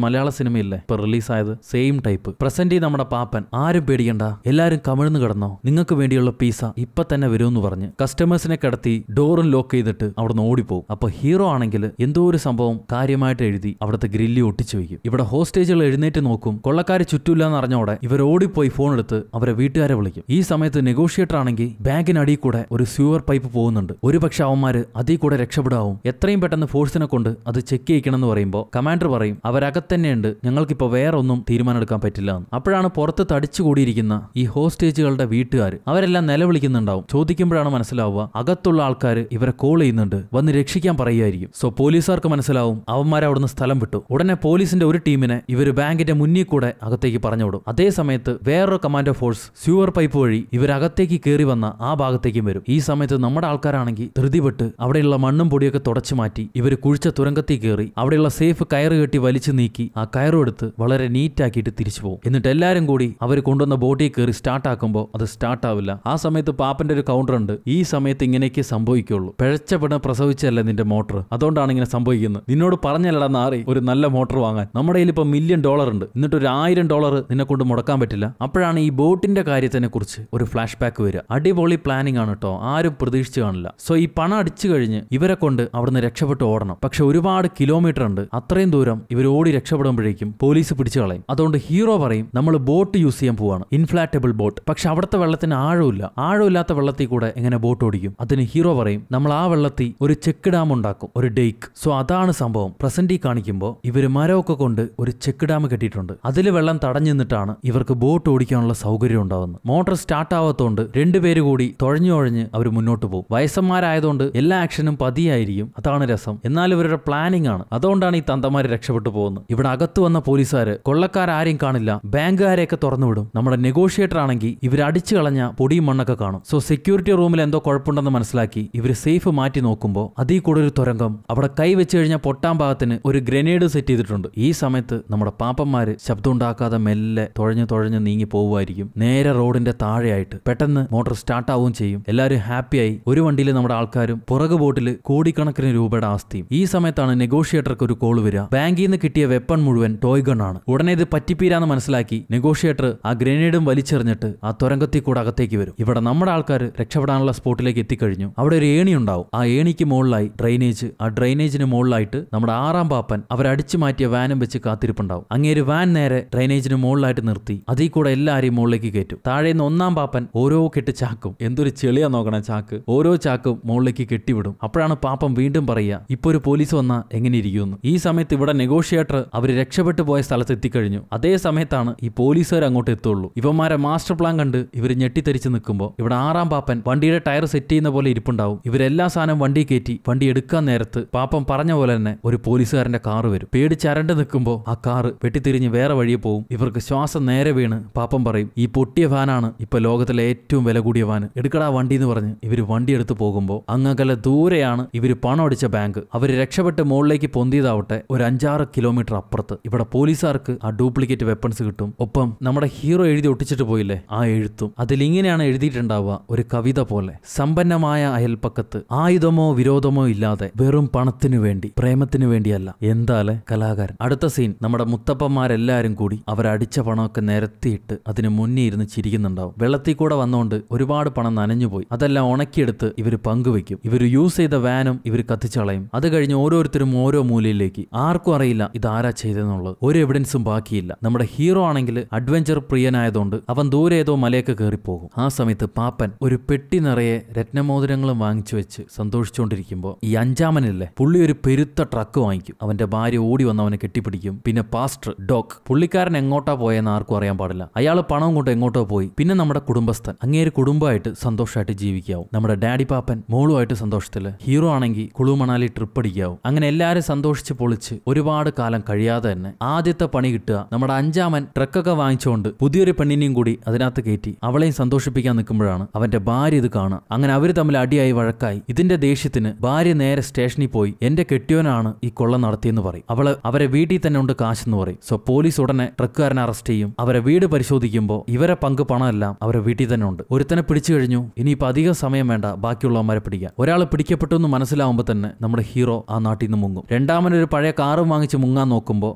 സിനിമയില്ലേ ഇപ്പൊ റിലീസായത് സെയിം ടൈപ്പ് പ്രസന്റ് നമ്മുടെ പാപ്പൻ ആരും പേടിക്കണ്ട എല്ലാരും കമിഴ്ന്നു കിടന്നോ നിങ്ങൾക്ക് വേണ്ടിയുള്ള പീസ ഇപ്പൊ തന്നെ വരുമെന്ന് പറഞ്ഞ് കസ്റ്റമേഴ്സിനെ കിടത്തി ഡോറും ലോക്ക് ചെയ്തിട്ട് അവിടുന്ന് ഓടിപ്പോകും അപ്പൊ ഹീറോ ആണെങ്കിൽ എന്തോ ഒരു സംഭവം കാര്യമായിട്ട് എഴുതി അവിടുത്തെ ഗ്രില്ലി ഒട്ടിച്ചു വയ്ക്കും ഇവിടെ ഹോസ്റ്റേജുകൾ എഴുന്നേറ്റ് നോക്കും കൊള്ളക്കാര് ചുറ്റൂല എന്ന് അറിഞ്ഞോടെ ഇവർ ഓടിപ്പോയി ഫോൺ എടുത്ത് അവരെ വീട്ടുകാരെ വിളിക്കും ഈ സമയത്ത് നെഗോഷിയേറ്റർ ആണെങ്കിൽ ബാങ്കിനടിയിൽ കൂടെ ഒരു സ്യൂവർ പൈപ്പ് പോകുന്നുണ്ട് ഒരു പക്ഷെ അവന്മാര് അതിൽ കൂടെ രക്ഷപ്പെടാവും എത്രയും പെട്ടെന്ന് ഫോഴ്സിനെ കൊണ്ട് അത് ചെക്ക് ചെയ്യിക്കണമെന്ന് പറയുമ്പോൾ കമാൻഡർ പറയും അവരകത്തന്നെയുണ്ട് ഞങ്ങൾക്കിപ്പോ വേറെ ഒന്നും തീരുമാനമെടുക്കാൻ പറ്റില്ല എന്ന് അപ്പോഴാണ് പുറത്ത് തടിച്ചുകൂടിയിരിക്കുന്ന ഈ ഹോസ്റ്റേജുകളുടെ വീട്ടുകാർ അവരെല്ലാം നിലവിളിക്കുന്നുണ്ടാവും ചോദിക്കുമ്പോഴാണ് മനസ്സിലാവുക അകത്തുള്ള ആൾക്കാർ ഇവരെ കോൾ ചെയ്യുന്നുണ്ട് വന്ന് രക്ഷിക്കാൻ പറയുമായിരിക്കും സോ പോലീസുകാർക്ക് മനസ്സിലാവും അവന്മാരെ അവിടുന്ന് സ്ഥലം വിട്ടു ഉടനെ പോലീസിന്റെ ഒരു ടീമിനെ ഇവർ ബാങ്കിന്റെ മുന്നിൽ കൂടെ അകത്തേക്ക് പറഞ്ഞുവിടും അതേ സമയത്ത് വേറൊരു കമാൻഡോ ഫോഴ്സ് സ്യൂവർ പൈപ്പ് വഴി ഇവരകത്തേക്ക് കയറി വന്ന ആ ഭാഗത്തേക്കും വരും ഈ സമയത്ത് നമ്മുടെ ആൾക്കാരാണെങ്കിൽ ധൃതിപെട്ട് അവിടെയുള്ള മണ്ണും പൊടിയൊക്കെ തുടച്ചു മാറ്റി ഇവർ കുഴിച്ച തുരങ്കത്തിൽ കയറി അവിടെയുള്ള സേഫ് കയറ് കെട്ടി വലിച്ചു നീക്കി ആ കയറും എടുത്ത് വളരെ നീറ്റാക്കിയിട്ട് തിരിച്ചു പോകും എന്നിട്ട് എല്ലാവരും കൂടി അവർ കൊണ്ടുവന്ന ബോട്ടിൽ കയറി സ്റ്റാർട്ട് ആക്കുമ്പോൾ അത് സ്റ്റാർട്ട് ആവില്ല ആ സമയത്ത് പാപ്പന്റെ ഒരു കൗണ്ടർ ഉണ്ട് ഈ സമയത്ത് ഇങ്ങനെയൊക്കെ സംഭവിക്കുള്ളൂ പിഴച്ച പെണ്ണ് പ്രസവിച്ചല്ലേ നിന്റെ മോട്ടർ അതുകൊണ്ടാണ് ഇങ്ങനെ സംഭവിക്കുന്നത് നിന്നോട് പറഞ്ഞല്ലടാ നാറി ഒരു നല്ല മോട്ടർ വാങ്ങാൻ നമ്മുടെ കയ്യിൽ ഇപ്പൊ മില്യൺ ഡോളർ ഉണ്ട് എന്നിട്ട് ഒരു ആയിരം ഡോളർ നിന്നെ കൊണ്ട് മുടക്കാൻ പറ്റില്ല അപ്പോഴാണ് ഈ ബോട്ടിന്റെ കാര്യത്തിനെ കുറിച്ച് ഒരു ഫ്ലാഷ് ബാക്ക് വരിക അടിപൊളി പ്ലാനിംഗ് ആണ് കേട്ടോ ആരും പ്രതീക്ഷിച്ചു കാണില്ല സോ ഈ പണം അടിച്ചു കഴിഞ്ഞ് ഇവരെ കൊണ്ട് അവിടുന്ന് രക്ഷപ്പെട്ട് ഓടണം പക്ഷെ ഒരുപാട് കിലോമീറ്റർ ഉണ്ട് അത്രയും ദൂരം ഇവർ ഓടി രക്ഷപ്പെടുമ്പോഴേക്കും പോലീസ് പിടിച്ചു കളയും അതുകൊണ്ട് ഹീറോ പറയും നമ്മൾ ബോട്ട് യൂസ് ചെയ്യാൻ പോവാണ് ഇൻഫ്ലാറ്റബിൾ ബോട്ട് പക്ഷെ അവിടുത്തെ വെള്ളത്തിന് ആഴമില്ല ആഴമില്ലാത്ത വെള്ളത്തിൽ കൂടെ എങ്ങനെ ബോട്ട് ഓടിക്കും അതിന് ഹീറോ പറയും നമ്മൾ ആ വെള്ളത്തിൽ ഒരു ചെക്ക് ഡാം ഉണ്ടാക്കും ഒരു ഡേക്ക് സോ അതാണ് സംഭവം പ്രസന്റിൽ കാണിക്കുമ്പോൾ ഇവര് മരമൊക്കെ കൊണ്ട് ഒരു ചെക്ക് ഡാം കെട്ടിയിട്ടുണ്ട് അതിൽ വെള്ളം തടഞ്ഞു നിന്നിട്ടാണ് ഇവർക്ക് ബോട്ട് ഓടിക്കാനുള്ള സൗകര്യം ഉണ്ടാവുന്നത് മോട്ടോർ സ്റ്റാർട്ട് ആവാത്തോണ്ട് രണ്ടുപേര് കൂടി തുഴഞ്ഞു തുഴഞ്ഞ് അവർ മുന്നോട്ട് പോകും വയസ്സന്മാരായതുകൊണ്ട് എല്ലാ ആക്ഷനും പതിയായിരിക്കും അതാണ് രസം എന്നാൽ ഇവരുടെ പ്ലാനിംഗ് ആണ് അതുകൊണ്ടാണ് ഈ തന്തമാര് രക്ഷപ്പെട്ടു പോകുന്നത് ഇവിടെ അകത്ത് വന്ന പോലീസുകാര് കൊള്ളക്കാരും കാണില്ല ബാങ്കുകാരെയൊക്കെ തുറന്നുവിടും നമ്മുടെ നെഗോഷിയേറ്റർ ആണെങ്കിൽ ഇവർ അടിച്ചു കളഞ്ഞ പൊടിയും മണ്ണൊക്കെ കാണും സോ സെക്യൂരിറ്റി റൂമിൽ എന്തോ കുഴപ്പമുണ്ടെന്ന് മനസ്സിലാക്കി ഇവർ സേഫ് മാറ്റി നോക്കുമ്പോൾ അതിൽ കൂടെ ഒരു തുരങ്കം അവിടെ കൈ വെച്ച് കഴിഞ്ഞാൽ പൊട്ടാൻ ഭാഗത്തിന് ഒരു ഗ്രനേഡ് സെറ്റ് ചെയ്തിട്ടുണ്ട് ഈ സമയത്ത് നമ്മുടെ പാപ്പന്മാര് ശബ്ദം ഉണ്ടാക്കാതെ മെല്ലെ തുഴഞ്ഞു തുഴഞ്ഞ് നീങ്ങി പോവുമായിരിക്കും നേരെ റോഡിന്റെ താഴെയായിട്ട് പെട്ടെന്ന് മോട്ടോർ സ്റ്റാർട്ട് ആവുകയും ചെയ്യും എല്ലാവരും ഹാപ്പിയായി ഒരു വണ്ടിയിൽ നമ്മുടെ ആൾക്കാരും പുറകു ബോട്ടിൽ കോടിക്കണക്കിന് രൂപയുടെ ആസ്തിയും ഈ സമയത്താണ് നെഗോഷിയേറ്റർക്ക് ഒരു കോൾ വരിക ബാങ്കിൽ നിന്ന് കിട്ടിയ വെപ്പൺ മുഴുവൻ ടോയ് ഗൺ ആണ് ഉടനെ ഇത് പറ്റിപ്പീരാന്ന് മനസ്സിലാക്കി നെഗോഷിയേറ്റർ ആ ഗ്രനേഡും വലിച്ചെറിഞ്ഞിട്ട് ആ തുരങ്കത്തിൽ കൂടെ അകത്തേക്ക് വരും ഇവിടെ നമ്മുടെ ആൾക്കാർ രക്ഷപ്പെടാനുള്ള സ്പോട്ടിലേക്ക് എത്തിക്കഴിഞ്ഞു അവിടെ ഒരു ഏണി ഉണ്ടാവും ആ ഏണിക്ക് മുകളിലായി ഡ്രൈനേജ് ആ ഡ്രൈനേജിന് മുകളിലായിട്ട് നമ്മുടെ ആറാം പാപ്പൻ അവരടിച്ചു മാറ്റിയ വാനും വെച്ച് കാത്തിരിപ്പുണ്ടാവും അങ്ങേര് വാൻ നേരെ ഡ്രൈനേജിന് മുകളിലായിട്ട് നിർത്തി അതിൽ കൂടെ എല്ലാരെയും മുകളിലേക്ക് കയറ്റും താഴെ നിന്ന് ഒന്നാം പാപ്പൻ ഓരോ കെട്ട് ചാക്കും എന്തൊരു ചെളിയാ നോക്കണം ചാക്ക് ഓരോ ചാക്കും മുകളിലേക്ക് കെട്ടിവിടും അപ്പോഴാണ് പാപ്പൻ വീണ്ടും പറയുക ഇപ്പൊ ഒരു പോലീസ് വന്നാ എങ്ങനെ ഇരിക്കുമെന്ന് ഈ സമയത്ത് ഇവിടെ നെഗോഷിയേറ്റർ അവർ രക്ഷപ്പെട്ടു പോയ സ്ഥലത്ത് എത്തിക്കഴിഞ്ഞു അതേ സമയത്താണ് ഈ പോലീസുകാർ അങ്ങോട്ട് എത്തുള്ളൂ ഇവന്മാരെ മാസ്റ്റർ പ്ലാൻ കണ്ട് ഇവർ ഞെട്ടിത്തെരിച്ച് നിൽക്കുമ്പോൾ ഇവിടെ ആറാം പാപ്പൻ വണ്ടിയുടെ ടയർ സെറ്റ് ചെയ്യുന്ന പോലെ ഇരിപ്പുണ്ടാവും ഇവരെല്ലാ സാധനം വണ്ടി കയറ്റി വണ്ടി എടുക്കാൻ നേരത്ത് പാപ്പൻ പറഞ്ഞ പോലെ തന്നെ ഒരു പോലീസുകാരന്റെ കാറ് വരും പേടിച്ചരണ്ട് നിൽക്കുമ്പോൾ ആ കാറ് വെട്ടിത്തിരിഞ്ഞ് വേറെ വഴിയെ പോവും ഇവർക്ക് ശ്വാസം നേരെ വീണ് പാപ്പൻ പറയും ഈ പൊട്ടിയ വാനാണ് ഇപ്പൊ ലോകത്തിലെ ഏറ്റവും വില കൂടിയ വാന് എടുക്കടാ വണ്ടി എന്ന് പറഞ്ഞ് ഇവർ വണ്ടി എടുത്ത് പോകുമ്പോൾ അങ്ങകലെ ദൂരെയാണ് ഇവർ പണം അടിച്ച ബാങ്ക് അവർ രക്ഷപ്പെട്ട് മുകളിലേക്ക് പൊന്തിയതാവട്ടെ ഒരു അഞ്ചാറ് കിലോമീറ്റർ അപ്പുറത്ത് ഇവിടെ പോലീസുകാർക്ക് ആ ഡ്യൂപ്ലിക്കേറ്റ് വെപ്പൺസ് കിട്ടും ഒപ്പം നമ്മുടെ ഹീറോ എഴുതി ഒട്ടിച്ചിട്ട് പോയില്ലേ ആ എഴുത്തും അതിലിങ്ങനെയാണ് എഴുതിയിട്ടുണ്ടാവുക ഒരു കവിത പോലെ സമ്പന്നമായ അയൽപ്പക്കത്ത് ആയുധമോ വിരോധമോ ഇല്ലാതെ വെറും പണത്തിനു വേണ്ടി പ്രേമത്തിനു വേണ്ടിയല്ല എന്താലെ കലാകാരൻ അടുത്ത സീൻ നമ്മുടെ മുത്തപ്പന്മാരെല്ലാരും കൂടി അവരടിച്ച പണമൊക്കെ നിരത്തിയിട്ട് അതിന് മുന്നേ ഇരുന്ന് ചിരിക്കുന്നുണ്ടാവും വെള്ളത്തിൽ കൂടെ വന്നുകൊണ്ട് ഒരുപാട് പണം നനഞ്ഞുപോയി അതെല്ലാം ഉണക്കിയെടുത്ത് ഇവർ പങ്കുവെക്കും ഇവർ യൂസ് ചെയ്ത വാനും ഇവർ കത്തിച്ചളയും അത് കഴിഞ്ഞ് ഓരോരുത്തരും ഓരോ മൂലയിലേക്ക് ആർക്കും അറിയില്ല ഇതാരാ ചെയ്തെന്നുള്ളത് ഒരു എവിഡൻസും ബാക്കിയില്ല നമ്മുടെ ഹീറോ ആണെങ്കിൽ അഡ്വഞ്ചർ പ്രിയനായതുകൊണ്ട് അവൻ ദൂരെ ഏതോ മലയൊക്കെ കയറിപ്പോകും ആ സമയത്ത് പാപ്പൻ ഒരു പെട്ടി നിറയെ രത്നമോതിരങ്ങളും വാങ്ങിച്ചു വെച്ച് സന്തോഷിച്ചുകൊണ്ടിരിക്കുമ്പോൾ ഈ അഞ്ചാമനില്ലേ പുള്ളി ഒരു പെരുത്ത ട്രക്ക് വാങ്ങിക്കും അവന്റെ ഭാര്യ ഓടി വന്ന് അവനെ കെട്ടിപ്പിടിക്കും പിന്നെ പാസ്റ്റർ ഡോക് പുള്ളിക്കാരൻ എങ്ങോട്ടാ പോയെന്ന് ആർക്കും അറിയാൻ പാടില്ല അയാൾ പണം കൊണ്ട് എങ്ങോട്ടോ പോയി പിന്നെ നമ്മുടെ കുടുംബസ്ഥൻ അങ്ങേര് കുടുംബമായിട്ട് സന്തോഷമായിട്ട് ജീവിക്കാവും നമ്മുടെ ഡാഡി പാപ്പൻ മോളുമായിട്ട് സന്തോഷത്തില് ഹീറോ ആണെങ്കിൽ കുളു മണാലി ട്രിപ്പ് അടിക്കാവും അങ്ങനെ എല്ലാരും സന്തോഷിച്ച് പൊളിച്ച് ഒരുപാട് കാലം കഴിയാതെ തന്നെ ആദ്യത്തെ പണി കിട്ടുക നമ്മുടെ അഞ്ചാമൻ ട്രക്കൊക്കെ വാങ്ങിച്ചുകൊണ്ട് പുതിയൊരു പെണ്ണിനെയും കൂടി അതിനകത്ത് കയറ്റി അവളെയും സന്തോഷിപ്പിക്കാൻ നിൽക്കുമ്പോഴാണ് അവന്റെ ഭാര്യ ഇത് കാണുക അങ്ങനെ അവര് തമ്മിൽ അടിയായി വഴക്കായി ഇതിന്റെ ദേഷ്യത്തിന് ഭാര്യ നേരെ സ്റ്റേഷനിൽ പോയി എന്റെ കെട്ടിയോനാണ് ഈ കൊള്ള നടത്തിയെന്ന് പറയും അവള് അവരെ വീട്ടിൽ തന്നെ ഉണ്ട് കാശെന്ന് പറയും സോ പോലീസ് ഉടനെ ട്രക്കുകാരനെ അറസ്റ്റ് ചെയ്യും അവരെ വീട് പരിശോധിക്കുമ്പോൾ ഇവരെ പങ്ക് പണമെല്ലാം അവരെ വീട്ടിൽ തന്നെ ഉണ്ട് ഒരുത്തനെ പിടിച്ചു കഴിഞ്ഞു ഇനിയിപ്പോൾ അധികം സമയം വേണ്ട ബാക്കിയുള്ളവന്മാരെ പിടിക്കാൻ ഒരാൾ പിടിക്കപ്പെട്ടു എന്ന് മനസ്സിലാവുമ്പോൾ തന്നെ നമ്മുടെ ഹീറോ ആ നാട്ടിൽ നിന്ന് മുങ്ങും രണ്ടാമനൊരു പഴയ കാറും വാങ്ങിച്ച് മുങ്ങാൻ നോക്കുമ്പോൾ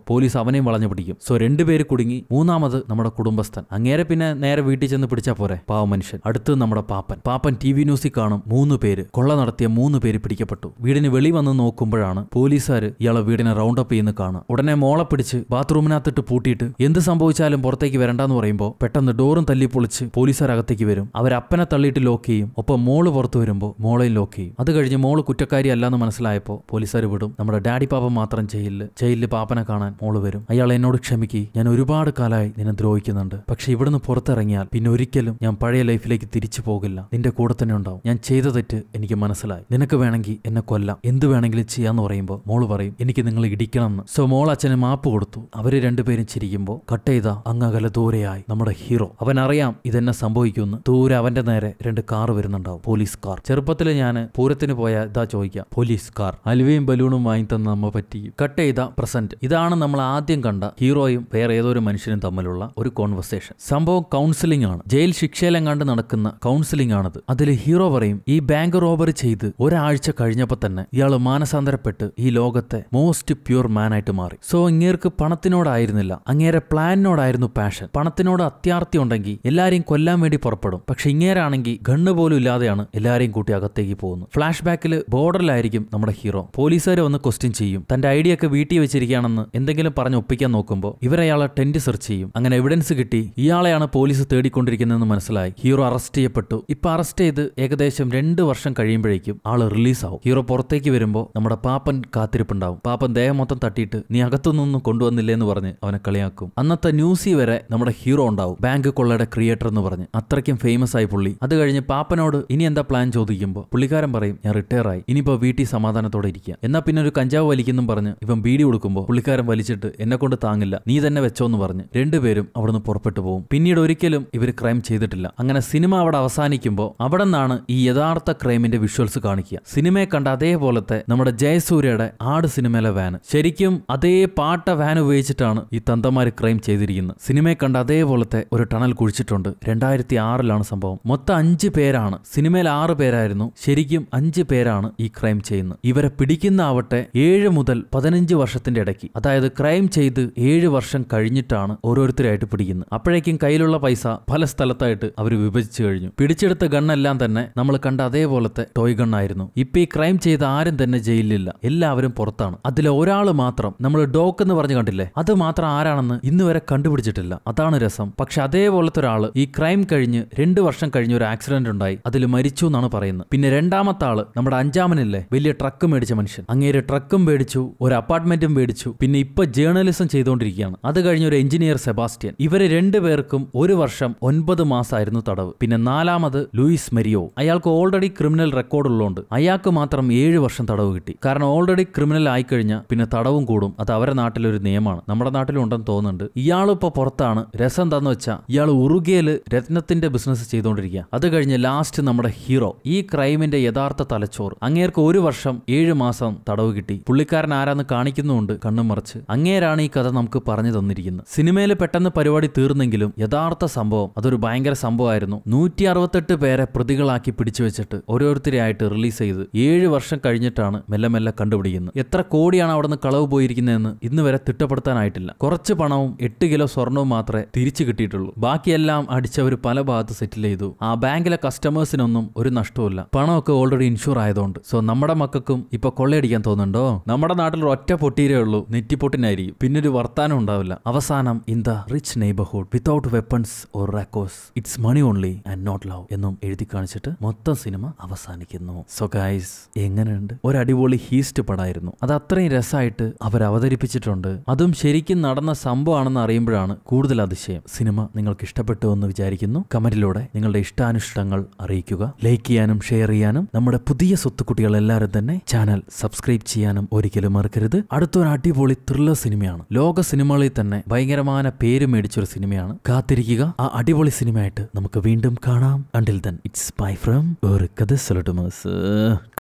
പോലീസ് അവനെയും വളഞ്ഞു പിടിക്കും സോ രണ്ടുപേര് കുടുങ്ങി മൂന്നാമത് നമ്മുടെ കുടുംബസ്ഥൻ അങ്ങേരെ പിന്നെ നേരെ വീട്ടിൽ ചെന്ന് പിടിച്ചാ പോരെ പാവ മനുഷ്യൻ അടുത്ത് നമ്മുടെ പാപ്പൻ പാപ്പൻ ടി വി ന്യൂസിൽ കാണും മൂന്ന് പേര് കൊള്ള നടത്തിയ മൂന്ന് പേര് പിടിക്കപ്പെട്ടു വീടിന് വെളി വന്ന് നോക്കുമ്പോഴാണ് പോലീസുകാർ ഇയാളെ വീടിനെ റൗണ്ട് അപ്പ് ചെയ്യുന്ന കാണുക ഉടനെ മോളെ പിടിച്ച് ബാത്റൂമിനകത്തിട്ട് പൂട്ടിയിട്ട് എന്ത് സംഭവിച്ചാലും പുറത്തേക്ക് വരണ്ടെന്ന് പറയുമ്പോൾ പെട്ടെന്ന് ഡോറും തല്ലി പൊളിച്ച് പോലീസുകാർ അകത്തേക്ക് വരും അവരപ്പനെ തള്ളിയിട്ട് ലോക്ക് ചെയ്യും ഒപ്പം മോള് പുറത്തു വരുമ്പോൾ മോളെയും ലോക്ക് ചെയ്യും അത് കഴിഞ്ഞ് മോള് കുറ്റക്കാരി അല്ലാന്ന് മനസ്സിലായപ്പോൾ പോലീസുകാർ വിടും നമ്മുടെ ഡാഡി പാപ്പ മാത്രം ജയിലിൽ ജയിലിൽ പാപ്പനെ കാണാൻ മോള് വരും അയാൾ എന്നോട് ക്ഷമിക്കി ഞാൻ ഒരുപാട് കാലമായി നിന്നെ ദ്രോഹിക്കുന്നുണ്ട് പക്ഷെ ഇവിടുന്ന് പുറത്തിറങ്ങിയാൽ പിന്നെ ഒരിക്കലും ഞാൻ പഴയ ലൈഫിലേക്ക് തിരിച്ചു പോകില്ല നിന്റെ കൂടെ തന്നെ ഉണ്ടാവും ഞാൻ ചെയ്ത തെറ്റ് എനിക്ക് മനസ്സിലായി നിനക്ക് വേണമെങ്കിൽ എന്നെ കൊല്ലാം എന്ത് വേണമെങ്കിലും ചെയ്യാന്ന് പറയുമ്പോൾ മോള് പറയും എനിക്ക് നിങ്ങൾ ഇടിക്കണം എന്ന് സോ മോൾ അച്ഛന് മാപ്പ് കൊടുത്തു അവര് രണ്ടുപേരും ചിരിക്കുമ്പോൾ കട്ട് ചെയ്ത അങ്ങകല ദൂരെയായി നമ്മുടെ ഹീറോ അവൻ അറിയാം ഇതെന്നെ സംഭവിക്കുമെന്ന് ദൂരെ അവന്റെ നേരെ രണ്ട് കാർ വരുന്നുണ്ടാവും പോലീസ് കാർ ചെറുപ്പത്തിൽ ഞാൻ പൂരത്തിന് പോയ ഇതാ ചോദിക്കാം പോലീസ് കാർ അലുവയും ബലൂണും വാങ്ങി തന്ന നമ്മ പറ്റി കട്ട് ചെയ്ത പ്രസന്റ് ഇതാണ് നമ്മൾ ആദ്യം കണ്ട ഹീറോയും വേറെ ഏതോ ഒരു മനുഷ്യനും തമ്മിലുള്ള ഒരു കോൺവെർസേഷൻ സംഭവം കൗൺസിലിംഗ് ആണ് ജയിൽ ശിക്ഷയിലെങ്ങാണ്ട് നടക്കുന്ന കൗൺസിലിംഗ് ആണത് അതിൽ ഹീറോ പറയും ഈ ബാങ്ക് റോബറി ചെയ്ത് ഒരാഴ്ച കഴിഞ്ഞപ്പോൾ തന്നെ ഇയാൾ മാനസാന്തരപ്പെട്ട് ഈ ലോകത്തെ മോസ്റ്റ് പ്യൂർ മാൻ ആയിട്ട് മാറി സോ ഇങ്ങേർക്ക് പണത്തിനോടായിരുന്നില്ല അങ്ങേരെ പ്ലാനിനോടായിരുന്നു പാഷൻ പണത്തിനോട് അത്യാർത്തി ഉണ്ടെങ്കിൽ എല്ലാരെയും കൊല്ലാൻ വേണ്ടി പുറപ്പെടും പക്ഷെ ഇങ്ങേരാണെങ്കിൽ ഗണ്ണ് പോലും ഇല്ലാതെയാണ് എല്ലാരെയും കൂട്ടി അകത്തേക്ക് പോകുന്നത് ഫ്ലാഷ് ബാക്കിൽ ബോർഡറിലായിരിക്കും നമ്മുടെ ഹീറോ പോലീസുകാരെ വന്ന് ക്വസ്റ്റ്യൻ ചെയ്യും തന്റെ ഐഡിയ ഒക്കെ വീട്ടിൽ വെച്ചിരിക്കുകയാണെന്ന് എന്തെങ്കിലും പറഞ്ഞ് ഒപ്പിക്കാൻ നോക്കുമ്പോൾ ഇവരയാളെ ടെന്റ് സെർച്ച് ചെയ്യും അങ്ങനെ എവിഡൻസ് കിട്ടി ഇയാളെയാണ് പോലീസ് തേടിക്കൊണ്ടിരിക്കുന്നതെന്ന് മനസ്സിലായി ഹീറോ അറസ്റ്റ് ചെയ്യപ്പെട്ടു ഇപ്പൊ അറസ്റ്റ് ചെയ്ത് ഏകദേശം രണ്ട് വർഷം കഴിയുമ്പോഴേക്കും ആള് റിലീസ് ആവും ഹീറോ പുറത്തേക്ക് വരുമ്പോൾ നമ്മുടെ പാപ്പൻ കാത്തിരിപ്പുണ്ടാവും പാപ്പൻ ദേഹം മൊത്തം തട്ടിയിട്ട് നീ അകത്തുനിന്നൊന്നും കൊണ്ടുവന്നില്ലേ എന്ന് പറഞ്ഞ് അവനെ കളിയാക്കും അന്നത്തെ ന്യൂസി വരെ നമ്മുടെ ഹീറോ ഉണ്ടാവും ബാങ്ക് കൊള്ളയുടെ ക്രിയേറ്റർ എന്ന് പറഞ്ഞ് അത്രയ്ക്കും ഫേമസ് ആയി പുള്ളി അത് കഴിഞ്ഞ് പാപ്പനോട് ഇനി എന്താ പ്ലാൻ ചോദിക്കുമ്പോൾ പുള്ളിക്കാരൻ പറയും ഞാൻ റിട്ടയർ ആയി ഇനിയിപ്പോ വീട്ടിൽ സമാധാനത്തോടെ ഇരിക്കുക എന്നാ പിന്നെ ഒരു കഞ്ചാവ് വലിക്കുന്നും പറഞ്ഞ് ഇവൻ ബീഡി കൊടുക്കുമ്പോൾ പുള്ളിക്കാരൻ വലിച്ചിട്ട് എന്നെ കൊണ്ട് താങ്ങില്ല നീ തന്നെ വെച്ചോ എന്ന് പറഞ്ഞ് രണ്ടുപേരും അവിടുന്ന് പുറപ്പെട്ടു പോകും പിന്നീട് ഒരിക്കലും ഇവർ ക്രൈം ചെയ്തിട്ടില്ല അങ്ങനെ സിനിമ അവിടെ അവസാനിക്കുമ്പോൾ അവിടെ നിന്നാണ് ഈ യഥാർത്ഥ ക്രൈമിന്റെ വിഷ്വൽസ് കാണിക്കുക സിനിമയെ കണ്ട അതേപോലത്തെ നമ്മുടെ ജയസൂര്യയുടെ ആട് സിനിമയിലെ വാന് ശരിക്കും അതേ പാട്ട വാൻ ഉപയോഗിച്ചിട്ടാണ് ഈ തന്തമാര് ക്രൈം ചെയ്തിരിക്കുന്നത് സിനിമയെ കണ്ട അതേപോലത്തെ ഒരു ടണൽ കുഴിച്ചിട്ടുണ്ട് രണ്ടായിരത്തി ആറിലാണ് സംഭവം മൊത്തം അഞ്ച് പേരാണ് സിനിമയിൽ ആറ് പേരായിരുന്നു ശരിക്കും അഞ്ച് പേരാണ് ഈ ക്രൈം ചെയ്യുന്നത് ഇവരെ പിടിക്കുന്ന ആവട്ടെ ഏഴ് മുതൽ പതിനഞ്ച് വർഷത്തിന്റെ ഇടയ്ക്ക് അതായത് ക്രൈം ചെയ്ത് ഏഴ് വർഷം കഴിഞ്ഞിട്ടാണ് ഓരോരുത്തരായിട്ട് പിടിക്കുന്നത് അപ്പോഴേക്കും കയ്യിലുള്ള പൈസ പല സ്ഥലത്തായിട്ട് അവർ വിഭജിച്ചു കഴിഞ്ഞു പിടിച്ചെടുത്ത ഗണ്ണെല്ലാം തന്നെ നമ്മൾ കണ്ട അതേപോലത്തെ ടോയ് ഗണ്ണായിരുന്നു ഇപ്പൊ ഈ ക്രൈം ചെയ്ത ആരും തന്നെ ജയിലിലില്ല എല്ലാവരും പുറത്താണ് അതിൽ ഒരാൾ മാത്രം നമ്മൾ ഡോക്ക് എന്ന് പറഞ്ഞു കണ്ടില്ലേ അത് മാത്രം ആരാണെന്ന് ഇന്ന് വരെ കണ്ടുപിടിച്ചിട്ടില്ല അതാണ് രസം പക്ഷെ അതേപോലത്തെ ഒരാള് ഈ ക്രൈം കഴിഞ്ഞ് രണ്ട് വർഷം കഴിഞ്ഞ് ഒരു ആക്സിഡന്റ് ഉണ്ടായി അതിൽ മരിച്ചു എന്നാണ് പറയുന്നത് പിന്നെ രണ്ടാമത്തെ ആള് നമ്മുടെ അഞ്ചാമനില്ലേ വലിയ ട്രക്ക് മേടിച്ച മനുഷ്യൻ അങ്ങേര് ട്രക്കും മേടിച്ചു ഒരു അപ്പാർട്ട്മെന്റും മേടിച്ചു പിന്നെ ഇപ്പൊ ജേർണലിസം ചെയ്തുകൊണ്ടിരിക്കുകയാണ് അത് കഴിഞ്ഞ ഒരു എഞ്ചിനീയർ സെബാസ്റ്റ്യൻ ഇവര് രണ്ടുപേർക്കും ഒരു വർഷം ഒൻപത് മാസമായിരുന്നു തടവ് പിന്നെ നാലാമത് ലൂയിസ് മെരിയോ അയാൾക്ക് ഓൾറെഡി ക്രിമിനൽ റെക്കോർഡ് ഉള്ളതുകൊണ്ട് അയാൾക്ക് മാത്രം ഏഴ് വർഷം തടവ് കിട്ടി കാരണം ഓൾറെഡി ക്രിമിനൽ ആയിക്കഴിഞ്ഞാൽ പിന്നെ തടവും കൂടും അത് അവരെ നാട്ടിലൊരു നിയമമാണ് നമ്മുടെ നാട്ടിലും ഉണ്ടെന്ന് തോന്നുന്നുണ്ട് ഇയാളിപ്പോ പുറത്താണ് രസം എന്താന്ന് വെച്ചാൽ ഇയാൾ ഉറുഗയില് രത്നത്തിന്റെ ബിസിനസ് ചെയ്തുകൊണ്ടിരിക്കുക അത് കഴിഞ്ഞ് ലാസ്റ്റ് നമ്മുടെ ഹീറോ ഈ ക്രൈമിന്റെ യഥാർത്ഥ തലച്ചോറ് അങ്ങേർക്ക് ഒരു വർഷം ഏഴ് മാസം തടവ് കിട്ടി പുള്ളിക്കാരൻ ആരാന്ന് കാണിക്കുന്നുണ്ട് കണ്ണും മറിച്ച് അങ്ങേരാണ് ഈ കഥ നമുക്ക് പറഞ്ഞു തന്നിരിക്കുന്നത് സിനിമയിൽ പെട്ടെന്ന് പരിപാടി തീർന്നെങ്കിലും യഥാർത്ഥ സംഭവം അതൊരു ഭയങ്കര സംഭവമായിരുന്നു നൂറ്റി അറുപത്തെട്ട് പേരെ പ്രതികളാക്കി പിടിച്ചു വെച്ചിട്ട് ഓരോരുത്തരെയായിട്ട് റിലീസ് ചെയ്ത് ഏഴ് വർഷം കഴിഞ്ഞിട്ടാണ് മെല്ലെ മെല്ലെ കണ്ടുപിടിക്കുന്നത് എത്ര കോടിയാണ് അവിടെ നിന്ന് കളവ് പോയിരിക്കുന്നതെന്ന് ഇന്ന് വരെ തിട്ടപ്പെടുത്താനായിട്ടില്ല കുറച്ച് പണവും എട്ട് കിലോ സ്വർണവും മാത്രമേ തിരിച്ചു കിട്ടിയിട്ടുള്ളൂ ബാക്കിയെല്ലാം അടിച്ചവർ പല ഭാഗത്ത് സെറ്റിൽ ചെയ്തു ആ ബാങ്കിലെ കസ്റ്റമേഴ്സിനൊന്നും ഒരു നഷ്ടവുമില്ല പണമൊക്കെ ഓൾറെഡി ഇൻഷുർ ആയതുകൊണ്ട് സോ നമ്മുടെ മക്കൾക്കും ഇപ്പൊ കൊള്ളയടിക്കാൻ തോന്നുന്നുണ്ടോ നമ്മുടെ നാട്ടിൽ ഒറ്റ പൊട്ടീരേ ഉള്ളൂ നെറ്റിപ്പൊട്ടിനായിരിക്കും പിന്നെ ഒരു വർത്താനം ഉണ്ടാവില്ല അവസാനം in the rich neighbourhood without weapons or റാക്കോസ് it's money only and not love എന്നും എഴുതി കാണിച്ചിട്ട് മൊത്തം സിനിമ അവസാനിക്കുന്നു സോ ഗൈസ് എങ്ങനെയുണ്ട് ഒരു അടിപൊളി ഹീസ്റ്റ് പടായിരുന്നു അത് അത്രയും രസമായിട്ട് അവർ അവതരിപ്പിച്ചിട്ടുണ്ട് അതും ശരിക്കും നടന്ന സംഭവമാണെന്ന് അറിയുമ്പോഴാണ് കൂടുതൽ അതിശയം സിനിമ നിങ്ങൾക്ക് ഇഷ്ടപ്പെട്ടു എന്ന് വിചാരിക്കുന്നു കമന്റിലൂടെ നിങ്ങളുടെ ഇഷ്ടാനിഷ്ടങ്ങൾ അറിയിക്കുക ലൈക്ക് ചെയ്യാനും ഷെയർ ചെയ്യാനും നമ്മുടെ പുതിയ സ്വത്തുക്കുട്ടികൾ എല്ലാവരും തന്നെ ചാനൽ സബ്സ്ക്രൈബ് ചെയ്യാനും ഒരിക്കലും മറക്കരുത് അടുത്തൊരു അടിപൊളി ത്രില്ലർ സിനിമയാണ് ലോക സിനിമകളിൽ തന്നെ ഭയങ്കരമായ പേര് മേടിച്ചൊരു സിനിമയാണ് കാത്തിരിക്കുക ആ അടിപൊളി സിനിമയായിട്ട് നമുക്ക് വീണ്ടും കാണാം until then it's bye from ഒരു കഥ